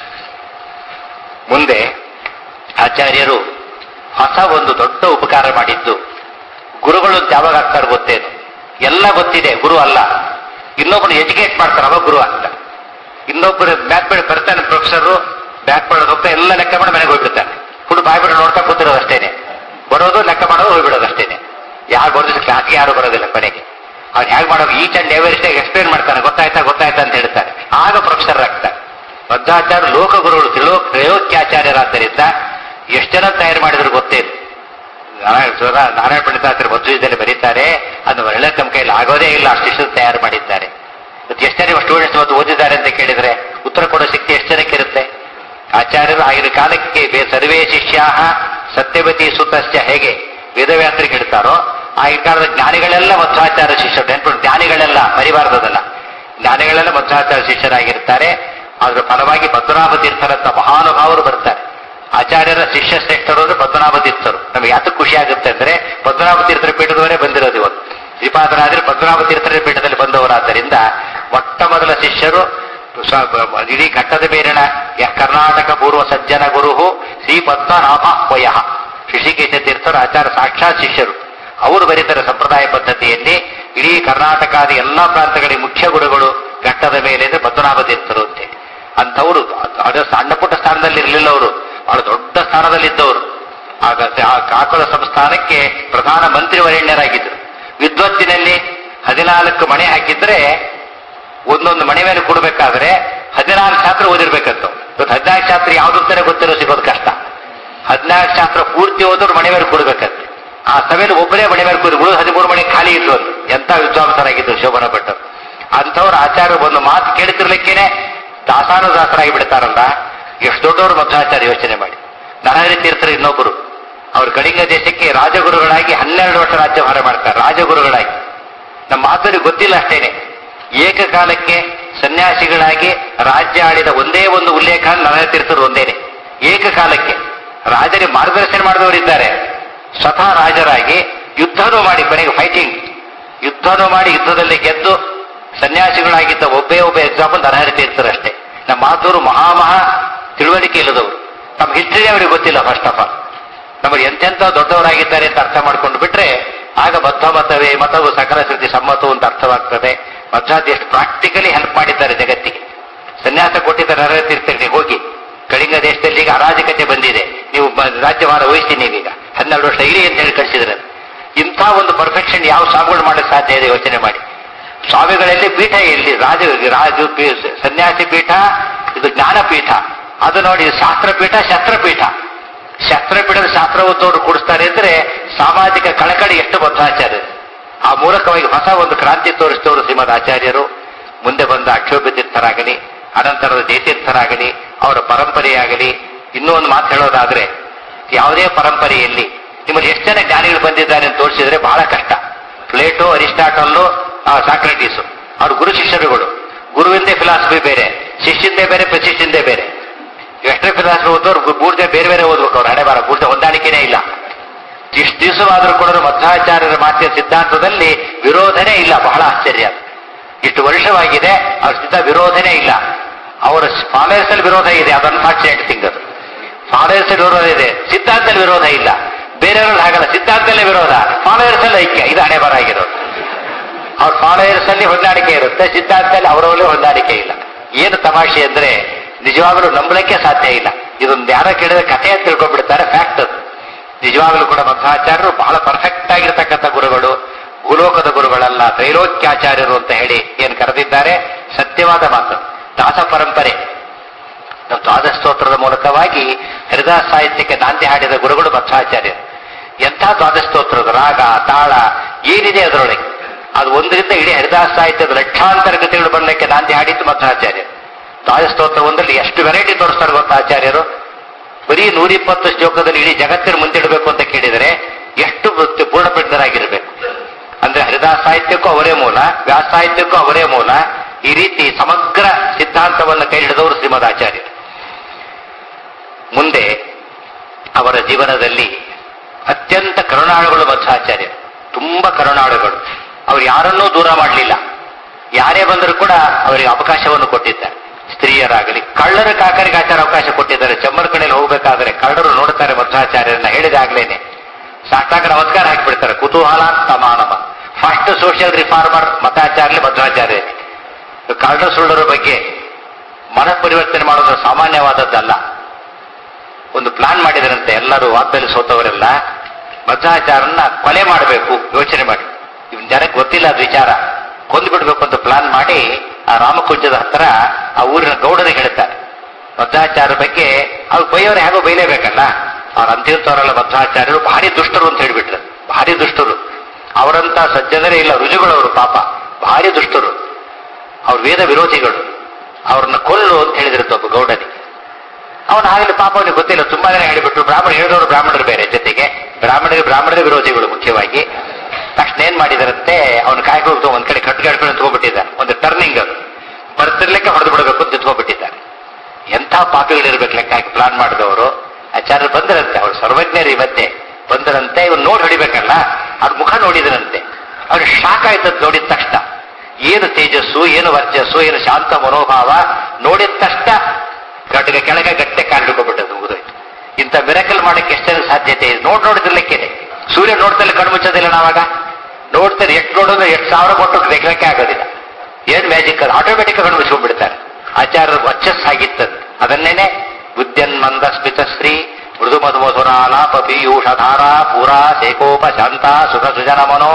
ಮುಂದೆ ಆಚಾರ್ಯರು ಹೊಸ ಒಂದು ದೊಡ್ಡ ಉಪಕಾರ ಮಾಡಿದ್ದು ಗುರುಗಳು ಯಾವಾಗ ಆಗ್ತಾರೆ ಗೊತ್ತೇನು ಎಲ್ಲ ಗೊತ್ತಿದೆ ಗುರು ಅಲ್ಲ ಇನ್ನೊಬ್ಬರು ಎಜುಕೇಟ್ ಮಾಡ್ತಾರೆ ಅವಾಗ ಗುರು ಆಗ್ತಾರೆ ಇನ್ನೊಬ್ಬರು ಬ್ಯಾಕ್ ಬೇಡ ಬರ್ತಾನೆ ಪ್ರೊಫೆಸರ್ ಬ್ಯಾಕ್ ಬೇಡೋದು ಹೋಗ್ತಾ ಎಲ್ಲ ಲೆಕ್ಕ ಮಾಡಿ ಮನೆಗೆ ಹೋಗ್ಬಿಡ್ತಾನೆ ಹುಡು ಬಾಯ್ ಬಿಟ್ಟು ನೋಡ್ತಾ ಕೂತಿರೋದು ಅಷ್ಟೇನೆ ಬರೋದು ಲೆಕ್ಕ ಮಾಡೋದು ಹೋಗ್ಬಿಡೋದು ಅಷ್ಟೇನೆ ಯಾರು ಬರೋದು ಕ್ಲಾಸ್ಗೆ ಯಾರು ಬರೋದಿಲ್ಲ ಕೊನೆಗೆ ಅವ್ನು ಹೇಗೆ ಮಾಡೋದು ಈಚ್ ಅಂಡ್ ಎವರಿಸ್ಟ್ ಎಕ್ಸ್ಪ್ಲೇನ್ ಮಾಡ್ತಾನೆ ಗೊತ್ತಾಯ್ತಾ ಗೊತ್ತಾಯ್ತಾ ಅಂತ ಹೇಳ್ತಾರೆ ಆಗ ಪ್ರೊಫೆಸರ್ ಆಗ್ತಾರೆ ಮಧ್ವಾಚಾರ್ಯ ಲೋಕಗುರುಗಳು ತ್ರಿಲೋ ತ್ರಯೋಕ್ಯಾಚಾರ್ಯರಾದ್ದರಿಂದ ಎಷ್ಟು ಜನ ತಯಾರು ಮಾಡಿದ್ರು ಗೊತ್ತೇನು ನಾರಾಯಣ ಸುಧಾ- ನಾರಾಯಣ ಪಂಡಿತಾಚಾರ್ಯ ಮಧ್ವದಲ್ಲಿ ಬರೀತಾರೆ ಅದು ಒಳ್ಳೆ ತಮ್ಮ ಕೈಯಲ್ಲಿ ಆಗೋದೇ ಇಲ್ಲ ಅಷ್ಟಿಷ್ಟು ತಯಾರು ಮಾಡಿದ್ದಾರೆ ಇವತ್ತು ಎಷ್ಟು ಜನ ಸ್ಟೂಡೆಂಟ್ಸ್ ಇವತ್ತು ಓದಿದ್ದಾರೆ ಅಂತ ಕೇಳಿದ್ರೆ ಉತ್ತರ ಕೊಡೋ ಶಕ್ತಿ ಎಷ್ಟು ಜನಕ್ಕೆ ಇರುತ್ತೆ ಆಚಾರ್ಯರು ಆಗಿನ ಕಾಲಕ್ಕೆ ಬೇ ಸರ್ವೇ ಶಿಷ್ಯಾ ಸತ್ಯವತಿ ಸುತಶ್ಚ ಹೇಗೆ ವೇದವ್ಯಾಸರಿಗೆ ಹೇಳ್ತಾರೋ ಆಗಿನ ಕಾಲದ ಜ್ಞಾನಿಗಳೆಲ್ಲ ಮಧ್ವಾಚಾರ್ಯ ಶಿಷ್ಯರು ನೆನ್ಪಿಟ್ಟು ಜ್ಞಾನಿಗಳೆಲ್ಲ ಮರಿಬಾರದಲ್ಲ ಜ್ಞಾನಿಗಳೆಲ್ಲ ಮಧ್ವಾಚಾರ್ಯ ಶಿಷ್ಯರಾಗಿರ್ತಾರೆ ಅದರ ಫಲವಾಗಿ ಪದ್ಮನಾಭ ತೀರ್ಥರಂತ ಮಹಾನುಭಾವರು ಬರ್ತಾರೆ ಆಚಾರ್ಯರ ಶಿಷ್ಯ ಶ್ರೇಷ್ಠರು ಅಂದ್ರೆ ಪದ್ಮನಾಭ ತೀರ್ಥರು ನಮಗೆ ಯಾತಕ್ಕೆ ಖುಷಿ ಆಗುತ್ತೆ ಅಂದ್ರೆ ಪದ್ಮನಾಭ ತೀರ್ಥರ ಪೀಠದವರೇ ಬಂದಿರೋದು ಇವತ್ತು ಶ್ರೀಪಾದರಾಜರು ಪದ್ಮನಾಭ ತೀರ್ಥರ ಪೀಠದಲ್ಲಿ ಬಂದವರಾದ್ದರಿಂದ ಮೊಟ್ಟ ಮೊದಲ ಶಿಷ್ಯರು ಸ್ವ- ಇಡೀ ಘಟ್ಟದ ಮೇಲಿನ ಯ- ಕರ್ನಾಟಕ ಪೂರ್ವ ಸಜ್ಜನ ಗುರು ಶ್ರೀ ಪದ್ಮನಾಭಾಹ್ವಯ ಋಷಿಕೇಶ ತೀರ್ಥರು ಆಚಾರ್ಯ ಸಾಕ್ಷಾತ್ ಶಿಷ್ಯರು ಅವರು ಬರೀತಾರೆ ಸಂಪ್ರದಾಯ ಪದ್ಧತಿಯಲ್ಲಿ ಇಡೀ ಕರ್ನಾಟಕಾದಿ ಎಲ್ಲಾ ಪ್ರಾಂತಗಳಿಗೆ ಮುಖ್ಯ ಗುರುಗಳು ಘಟ್ಟದ ಮೇಲೆ ಅಂದ್ರೆ ಪದ್ಮನಾಭ ತೀರ್ಥರು ಅಂತೇಳಿ ಅಂಥವರು ಅದು ಸಣ್ಣ ಪುಟ್ಟ ಸ್ಥಾನದಲ್ಲಿ ಇರಲಿಲ್ಲ ಅವರು ಬಹಳ ದೊಡ್ಡ ಸ್ಥಾನದಲ್ಲಿದ್ದವರು ಆಗ ಆ ಕಾಕುಲ ಸಂಸ್ಥಾನಕ್ಕೆ ಪ್ರಧಾನ ಮಂತ್ರಿ ವರೇಣ್ಯರಾಗಿದ್ದರು ವಿದ್ವತ್ತಿನಲ್ಲಿ ಹದಿನಾಲ್ಕು ಮಣೆ ಹಾಕಿದ್ರೆ ಒಂದೊಂದು ಮಣೆ ಮೇಲೆ ಕೊಡಬೇಕಾದ್ರೆ ಹದಿನಾಲ್ಕು ಶಾಸ್ತ್ರ ಓದಿರ್ಬೇಕಂತ ಇವತ್ತು ಹದಿನಾಲ್ಕು ಶಾಸ್ತ್ರ ಯಾವ್ದು ಅಂತಾನೆ ಗೊತ್ತಿರೋ ಸಿಗೋದು ಕಷ್ಟ ಹದಿನಾಲ್ಕು ಶಾಸ್ತ್ರ ಪೂರ್ತಿ ಓದೋರು ಮನೆ ಮೇಲೆ ಕೊಡ್ಬೇಕಂತೆ ಆ ಸಭೆಯಲ್ಲಿ ಒಬ್ಬರೇ ಮನೆ ಮೇಲೆ ಕೂತು ಉಳಿದು ಹದಿಮೂರು ಮನೆ ಖಾಲಿ ಇತ್ತು ಅಂತ ಎಂತ ವಿದ್ವಾಂಸರಾಗಿದ್ದು ಶೋಭನ ಭಟ್ಟರು ಅಂಥವ್ರ ಆಚಾರ್ಯ ಒಂದು ಮಾತು ಕೇಳ್ತಿರ್ಲಿಕ್ಕೇನೆ ದಾಸಾನುದಾಸರಾಗಿ ಬಿಡ್ತಾರಲ್ಲ ಎಷ್ಟು ದೊಡ್ಡವರು ಮಧ್ವಾಚಾರ್ಯ ಯೋಚನೆ ಮಾಡಿ ನರಹರಿ ತೀರ್ಥರು ಇನ್ನೊಬ್ಬರು ಅವರು ಕಳಿಂಗ ದೇಶಕ್ಕೆ ರಾಜಗುರುಗಳಾಗಿ ಹನ್ನೆರಡು ವರ್ಷ ರಾಜ್ಯಭಾರ ಮಾಡ್ತಾರೆ ರಾಜಗುರುಗಳಾಗಿ ನಮ್ಮ ಮಾತುರಿಗೆ ಗೊತ್ತಿಲ್ಲ ಅಷ್ಟೇನೆ ಏಕಕಾಲಕ್ಕೆ ಸನ್ಯಾಸಿಗಳಾಗಿ ರಾಜ್ಯ ಆಳಿದ ಒಂದೇ ಒಂದು ಉಲ್ಲೇಖ ನರಹರಿ ತೀರ್ಥರು ಒಂದೇನೆ ಏಕಕಾಲಕ್ಕೆ ರಾಜರಿಗೆ ಮಾರ್ಗದರ್ಶನ ಮಾಡಿದವರಿದ್ದಾರೆ ಸ್ವತಃ ರಾಜರಾಗಿ ಯುದ್ಧನೂ ಮಾಡಿ ಕೊನೆಗೆ ಫೈಟಿಂಗ್ ಯುದ್ಧನೂ ಮಾಡಿ ಯುದ್ಧದಲ್ಲಿ ಗೆದ್ದು ಸನ್ಯಾಸಿಗಳಾಗಿದ್ದ ಒಬ್ಬೇ ಒಬ್ಬ ಎಕ್ಸಾಂಪಲ್ ನರಹರಿ ತೀರ್ಥರು ಅಷ್ಟೇ ನಮ್ಮ ಮಾತೂರು ಮಹಾಮಹಾ ತಿಳುವಳಿಕೆ ಇಲ್ಲದವರು ನಮ್ಮ ಹಿಸ್ಟ್ರಿ ಅವರಿಗೆ ಗೊತ್ತಿಲ್ಲ ಫಸ್ಟ್ ಆಫ್ ಆಲ್ ನಮಗೆ ಎಂತೆಂಥ ದೊಡ್ಡವರಾಗಿದ್ದಾರೆ ಅಂತ ಅರ್ಥ ಮಾಡ್ಕೊಂಡು ಬಿಟ್ರೆ ಆಗ ಬದ್ಧ ಮತವೇ ಮತವು ಸಕಲ ಶ್ರುತಿ ಸಮ್ಮತವು ಅಂತ ಅರ್ಥವಾಗ್ತದೆ ಮಧ್ವಾದಿ ಎಷ್ಟು ಪ್ರಾಕ್ಟಿಕಲಿ ಹೆಲ್ಪ್ ಮಾಡಿದ್ದಾರೆ ಜಗತ್ತಿಗೆ ಸನ್ಯಾಸ ಕೊಟ್ಟಿದ್ದಾರೆ ನರಹರಿ ತೀರ್ಥರಿಗೆ ಹೋಗಿ ಕಳಿಂಗ ದೇಶದಲ್ಲಿ ಈಗ ಅರಾಜಕತೆ ಬಂದಿದೆ ನೀವು ಬ- ರಾಜ್ಯಭಾರ ವಹಿಸಿ ನೀವೀಗ ಹನ್ನೆರಡು ವರ್ಷ ಇರಿ ಅಂತ ಹೇಳಿ ಕಳಿಸಿದ್ರೆ ಇಂಥ ಒಂದು ಪರ್ಫೆಕ್ಷನ್ ಯಾವ ಸ್ವಾಮಿಗಳು ಮಾಡಕ್ಕೆ ಸಾಧ್ಯ ಇದೆ ಯೋಚನೆ ಮಾಡಿ ಸ್ವಾಮಿಗಳಲ್ಲಿ ಪೀಠ ಎಲ್ಲಿ ರಾಜ ರಾಜು ಪೀ- ಸನ್ಯಾಸಿ ಪೀಠ ಇದು ಜ್ಞಾನಪೀಠ ಅದು ನೋಡಿ ಶಾಸ್ತ್ರಪೀಠ ಶಸ್ತ್ರಪೀಠ ಶಸ್ತ್ರಪೀಠದ ಶಾಸ್ತ್ರ ಓದೋರು ಕೂಡಿಸ್ತಾರೆ ಅಂದ್ರೆ ಸಾಮಾಜಿಕ ಕಳಕಳಿ ಎಷ್ಟು ಬದ್ಧಾಚಾರ್ಯರು ಆ ಮೂಲಕವಾಗಿ ಹೊಸ ಒಂದು ಕ್ರಾಂತಿ ತೋರಿಸಿದವರು ಶ್ರೀಮದ್ ಆಚಾರ್ಯರು ಮುಂದೆ ಬಂದ ಅಕ್ಷೋಭ್ಯ ತೀರ್ಥರಾಗಲಿ ಅನಂತರದ ಜಯತೀರ್ಥರಾಗಲಿ ಅವರ ಪರಂಪರೆಯಾಗಲಿ ಇನ್ನೂ ಒಂದು ಮಾತು ಹೇಳೋದಾದ್ರೆ ಯಾವುದೇ ಪರಂಪರೆಯಲ್ಲಿ ನಿಮ್ಮಲ್ಲಿ ಎಷ್ಟು ಜನ ಜ್ಞಾನಿಗಳು ಬಂದಿದ್ದಾರೆ ಅಂತ ತೋರಿಸಿದ್ರೆ ಬಹಳ ಕಷ್ಟ ಪ್ಲೇಟೋ ಅರಿಸ್ಟಾಟಲ್ಲು ಸಾಕ್ರೆಟೀಸು ಅವ್ರ ಗುರು ಶಿಷ್ಯರುಗಳು ಗುರುವಿಂದೇ ಫಿಲಾಸಫಿ ಬೇರೆ ಶಿಷ್ಯಂದೇ ಬೇರೆ ಪ್ರಶಿಷ್ಯಂದೇ ಬೇರೆ ಎಷ್ಟೇ ಫಿಲಾಸಫಿ ಓದೋರು ಬೂರ್ದೆ ಬೇರೆ ಬೇರೆ ಓದ್ಬೇಕು ಅವ್ರು ಹಣೆ ಬಾರ ಬೂರ್ದೆ ಹೊಂದಾಣಿಕೆನೇ ಇಲ್ಲ ಇಷ್ಟು ದಿವಸವಾದರೂ ಕೂಡ ಮಧ್ವಾಚಾರ್ಯರ ಮಾತಿನ ಸಿದ್ಧಾಂತದಲ್ಲಿ ವಿರೋಧನೇ ಇಲ್ಲ ಬಹಳ ಆಶ್ಚರ್ಯ ಅದು. ಇಷ್ಟು ವರ್ಷವಾಗಿದೆ ಅವ್ರ ಸಿದ್ಧ ವಿರೋಧನೇ ಇಲ್ಲ ಅವರ ಫಾಲೋಯರ್ಸ್ ಅಲ್ಲಿ ವಿರೋಧ ಇದೆ ಅದನ್ನು ಫಾರ್ಚುನೇಟ್ ಥಿಂಗ್ ಅದು ಫಾಲೋಯರ್ಸ್ ವಿರೋಧ ಇದೆ ಸಿದ್ಧಾಂತದಲ್ಲಿ ವಿರೋಧ ಇಲ್ಲ ಬೇರೆಯವ್ರಲ್ಲಿ ಹಾಗಲ್ಲ ಸಿದ್ಧಾಂತದಲ್ಲೇ ವಿರೋಧ ಫಾಲೋಯರ್ಸ್ ಅಲ್ಲಿ ಐಕ್ಯ ಇದು ಹಣೆ ಬರ ಆಗಿರೋದು ಅವ್ರ ಫಾಲೋಯರ್ಸ್ ಅಲ್ಲಿ ಹೊಂದಾಣಿಕೆ ಇರುತ್ತೆ ಸಿದ್ಧಾಂತದಲ್ಲಿ ಅವರವರಲ್ಲೇ ಹೊಂದಾಣಿಕೆ ಇಲ್ಲ ಏನು ತಮಾಷೆ ಅಂದ್ರೆ ನಿಜವಾಗಲೂ ನಂಬಲಿಕ್ಕೆ ಸಾಧ್ಯ ಇಲ್ಲ ಇದೊಂದು ಯಾರೋ ಕೇಳಿದ್ರೆ ಕಥೆ ಅಂತ ತಿಳ್ಕೊಂಡ್ಬಿಡ್ತಾರೆ ಫ್ಯಾಕ್ಟ್ ಅದು ನಿಜವಾಗಲೂ ಕೂಡ ಮಧ್ವಾಚಾರ್ಯರು ಬಹಳ ಪರ್ಫೆಕ್ಟ್ ಆಗಿರ್ತಕ್ಕಂಥ ಗುರುಗಳು ಭೂಲೋಕದ ಗುರುಗಳಲ್ಲ ತ್ರೈಲೋಕ್ಯಾಚಾರ್ಯರು ಅಂತ ಹೇಳಿ ಏನು ಕರೆದಿದ್ದಾರೆ ಸತ್ಯವಾದ ಮಾತು ದಾಸ ಪರಂಪರೆ ನಾವು ದ್ವಾದಶ ಸ್ತೋತ್ರದ ಮೂಲಕವಾಗಿ ಹರಿದಾಸ ಸಾಹಿತ್ಯಕ್ಕೆ ನಾಂದಿ ಹಾಡಿದ ಗುರುಗಳು ಮಧ್ವಾಚಾರ್ಯರು ಎಂಥ ದ್ವಾದಶ ಸ್ತೋತ್ರದ ರಾಗ ತಾಳ ಏನಿದೆ ಅದರೊಳಗೆ ಅದು ಒಂದರಿಂದ ಇಡೀ ಹರಿದಾಸ ಸಾಹಿತ್ಯದ ಲಕ್ಷಾಂತರ ಕೃತಿಗಳು ಬರಲಿಕ್ಕೆ ನಾಂದಿ ಹಾಡಿದ್ದು ಮಧ್ವಾಚಾರ್ಯರು ದ್ವಾದಶ ಸ್ತೋತ್ರ ಒಂದರಲ್ಲಿ ಎಷ್ಟು ವೆರೈಟಿ ತೋರಿಸ್ತಾರೆ ಗೊತ್ತಾ ಆಚಾರ್ಯರು ಬರೀ ನೂರಿಪ್ಪತ್ತು ಶ್ಲೋಕದಲ್ಲಿ ಇಡೀ ಜಗತ್ತಿನ ಮುಂದಿಡಬೇಕು ಅಂತ ಕೇಳಿದರೆ ಎಷ್ಟು ವೃತ್ತಿ- ಪೂರ್ಣಪ್ರಜ್ಞರಾಗಿರ್ಬೇಕು ಅಂದ್ರೆ ಹರಿದಾಸ ಸಾಹಿತ್ಯಕ್ಕೂ ಅವರೇ ಮೂಲ ವ್ಯಾಸ ಸಾಹಿತ್ಯಕ್ಕೂ ಅವರೇ ಮೂಲ ಈ ರೀತಿ ಸಮಗ್ರ ಸಿದ್ಧಾಂತವನ್ನು ಕೈ ಹಿಡಿದವರು ಶ್ರೀಮದ್ ಆಚಾರ್ಯರು ಮುಂದೆ ಅವರ ಜೀವನದಲ್ಲಿ ಅತ್ಯಂತ ಕರುಣಾಳುಗಳು ಮಧ್ವಾಚಾರ್ಯರು ತುಂಬಾ ಕರುಣಾಳುಗಳು ಅವ್ರು ಯಾರನ್ನೂ ದೂರ ಮಾಡಲಿಲ್ಲ ಯಾರೇ ಬಂದರೂ ಕೂಡ ಅವರಿಗೆ ಅವಕಾಶವನ್ನು ಕೊಟ್ಟಿದ್ದಾರೆ ಸ್ತ್ರೀಯರಾಗಲಿ ಕಳ್ಳರ ಕಾಕರಿಗೆ ಆಚಾರ ಅವಕಾಶ ಕೊಟ್ಟಿದ್ದಾರೆ ಚಮ್ಮರ್ಕಣೆಯಲ್ಲಿ ಹೋಗ್ಬೇಕಾದ್ರೆ ಕಳ್ಳರು ನೋಡ್ತಾರೆ ಮಧ್ವಾಚಾರ್ಯರನ್ನ ಹೇಳಿದಾಗ್ಲೇನೆ ಸಾಷ್ಟಾಂಗ ನಮಸ್ಕಾರ ಹಾಕಿಬಿಡ್ತಾರೆ ಕುತೂಹಲ ಸಮಾನಮ ಫಸ್ಟ್ ಸೋಷಿಯಲ್ ರಿಫಾರ್ಮರ್ ಮತಾಚಾರ್ಯ ಮಧ್ವಾಚಾರ್ಯ ಕಳ್ಳರ ಸುಳ್ಳರ ಬಗ್ಗೆ ಮನ ಪರಿವರ್ತನೆ ಮಾಡೋದು ಸಾಮಾನ್ಯವಾದದ್ದಲ್ಲ ಒಂದು ಪ್ಲಾನ್ ಮಾಡಿದರಂತೆ ಎಲ್ಲರೂ ವಾದದಲ್ಲಿ ಸೋತವರೆಲ್ಲ ಮಧ್ವಾಚಾರನ್ನ ಕೊಲೆ ಮಾಡಬೇಕು ಯೋಚನೆ ಮಾಡಿ ಇವ್ ಜನಕ್ಕೆ ಗೊತ್ತಿಲ್ಲ ಅದು ವಿಚಾರ ಕೊಂದು ಬಿಡ್ಬೇಕು ಅಂತ ಪ್ಲಾನ್ ಮಾಡಿ ಆ ರಾಮಕುಂಜದ ಹತ್ರ ಆ ಊರಿನ ಗೌಡರಿಗೆ ಹೇಳ್ತಾರೆ ಮಧ್ವಾಚಾರ್ಯ ಬಗ್ಗೆ ಅವ್ರು ಬೈಯವರು ಹೇಗೋ ಬೈಲೇಬೇಕಲ್ಲ ಅವ್ರ ಅಂತಿರ್ತವರೆಲ್ಲ ಮಧ್ವಾಚಾರ್ಯರು ಭಾರಿ ದುಷ್ಟರು ಅಂತ ಹೇಳ್ಬಿಟ್ರು ಭಾರಿ ದುಷ್ಟರು ಅವರಂತ ಸಜ್ಜನರೇ ಇಲ್ಲ ರುಜುಗಳವರು ಪಾಪ ಭಾರಿ ದುಷ್ಟರು ಅವ್ರ ವೇದ ವಿರೋಧಿಗಳು ಅವ್ರನ್ನ ಕೊಲ್ಲು ಅಂತ ಹೇಳಿದಿರುತ್ತೆ ಒಬ್ಬ ಗೌಡನಿಗೆ ಅವನು ಆಗಲಿ ಪಾಪ ಅವನಿಗೆ ಗೊತ್ತಿಲ್ಲ ತುಂಬಾ ಜನ ಹೇಳಿಬಿಟ್ರು ಬ್ರಾಹ್ಮಣ ಹೇಳಿದವರು ಬ್ರಾಹ್ಮಣರು ಬೇರೆ ಜೊತೆಗೆ ಬ್ರಾಹ್ಮಣರಿಗೆ ಬ್ರಾಹ್ಮಣರ ವಿರೋಧಿಗಳು ಮುಖ್ಯವಾಗಿ ತಕ್ಷಣ ಏನ್ ಮಾಡಿದಾರಂತೆ ಅವನು ಕಾಯ್ಕೊಂಡು ಒಂದ್ ಕಡೆ ಕಟ್ಟು ಕಟ್ಕೊಂಡು ನಿಂತ್ಕೊಂಡ್ಬಿಟ್ಟಿದ್ದಾರೆ ಒಂದು ಟರ್ನಿಂಗ್ ಅದು ಬರ್ತಿರ್ಲಿಕ್ಕೆ ಹೊಡೆದು ಬಿಡಬೇಕು ಅಂತ ನಿಂತ್ಕೊಂಡ್ಬಿಟ್ಟಿದ್ದಾರೆ ಎಂಥ ಪಾಪಿಗಳಿರ್ಬೇಕು ಲೆಕ್ಕ ಹಾಕಿ ಪ್ಲಾನ್ ಮಾಡಿದವರು ಆಚಾರ್ಯರು ಬಂದರಂತೆ ಅವ್ರು ಸರ್ವಜ್ಞರು ಇವತ್ತೆ ಬಂದರಂತೆ ಇವ್ರು ನೋಡಿ ಹೊಡಿಬೇಕಲ್ಲ ಅವ್ರ ಮುಖ ನೋಡಿದರಂತೆ ಅವ್ರಿಗೆ ಶಾಕ್ ಆಯ್ತದ್ ನೋಡಿದ ತಕ್ಷಣ ಏನು ತೇಜಸ್ಸು ಏನು ವರ್ಚಸ್ಸು ಏನು ಶಾಂತ ಮನೋಭಾವ ನೋಡಿದ ತಕ್ಷಣ ಗಟ್ಟಿಗೆ ಕೆಳಗೆ ಗಟ್ಟೆ ಕಾಲಿಡ್ಕೊಂಡ್ಬಿಟ್ಟದ್ದು ಮುಗಿದೋಯ್ತು ಇಂಥ ಮಿರಕಲ್ ಮಾಡಕ್ಕೆ ಎಷ್ಟೇನು ಸಾಧ್ಯತೆ ಇದೆ ನೋಡ್ ನೋಡಿದಿರ್ಲಿಕ್ಕೇನೆ ಸೂರ್ಯ ನೋಡ್ತಲ್ಲಿ ಕಣ್ಣು ಮುಚ್ಚೋದಿಲ್ಲ ನಾವಾಗ ನೋಡ್ತಾರೆ ಎಷ್ಟು ನೋಡಿದ್ರೆ ಎಷ್ಟು ಸಾವಿರ ಕೊಟ್ಟು ತೆಗಲಿಕ್ಕೆ ಆಗೋದಿಲ್ಲ ಏನ್ ಮ್ಯಾಜಿಕ್ ಅದು ಆಟೋಮೆಟಿಕ್ ಕಣ್ಣು ಮುಚ್ಕೊಂಡ್ಬಿಡ್ತಾರೆ ಆಚಾರ್ಯರ ವರ್ಚಸ್ಸಾಗಿತ್ತದು ಅದನ್ನೇನೆ ಬುದ್ಧನ್ ಮಂದ ಸ್ಮಿತಶ್ರೀ ಮೃದು ಮಧು ಮಧುರಾಲಾಪ ಪೀಯೂಷಧಾರ ಪೂರಾ ಸೇಕೋಪ ಶಾಂತ ಸುಖ ಸುಜನ ಮನೋ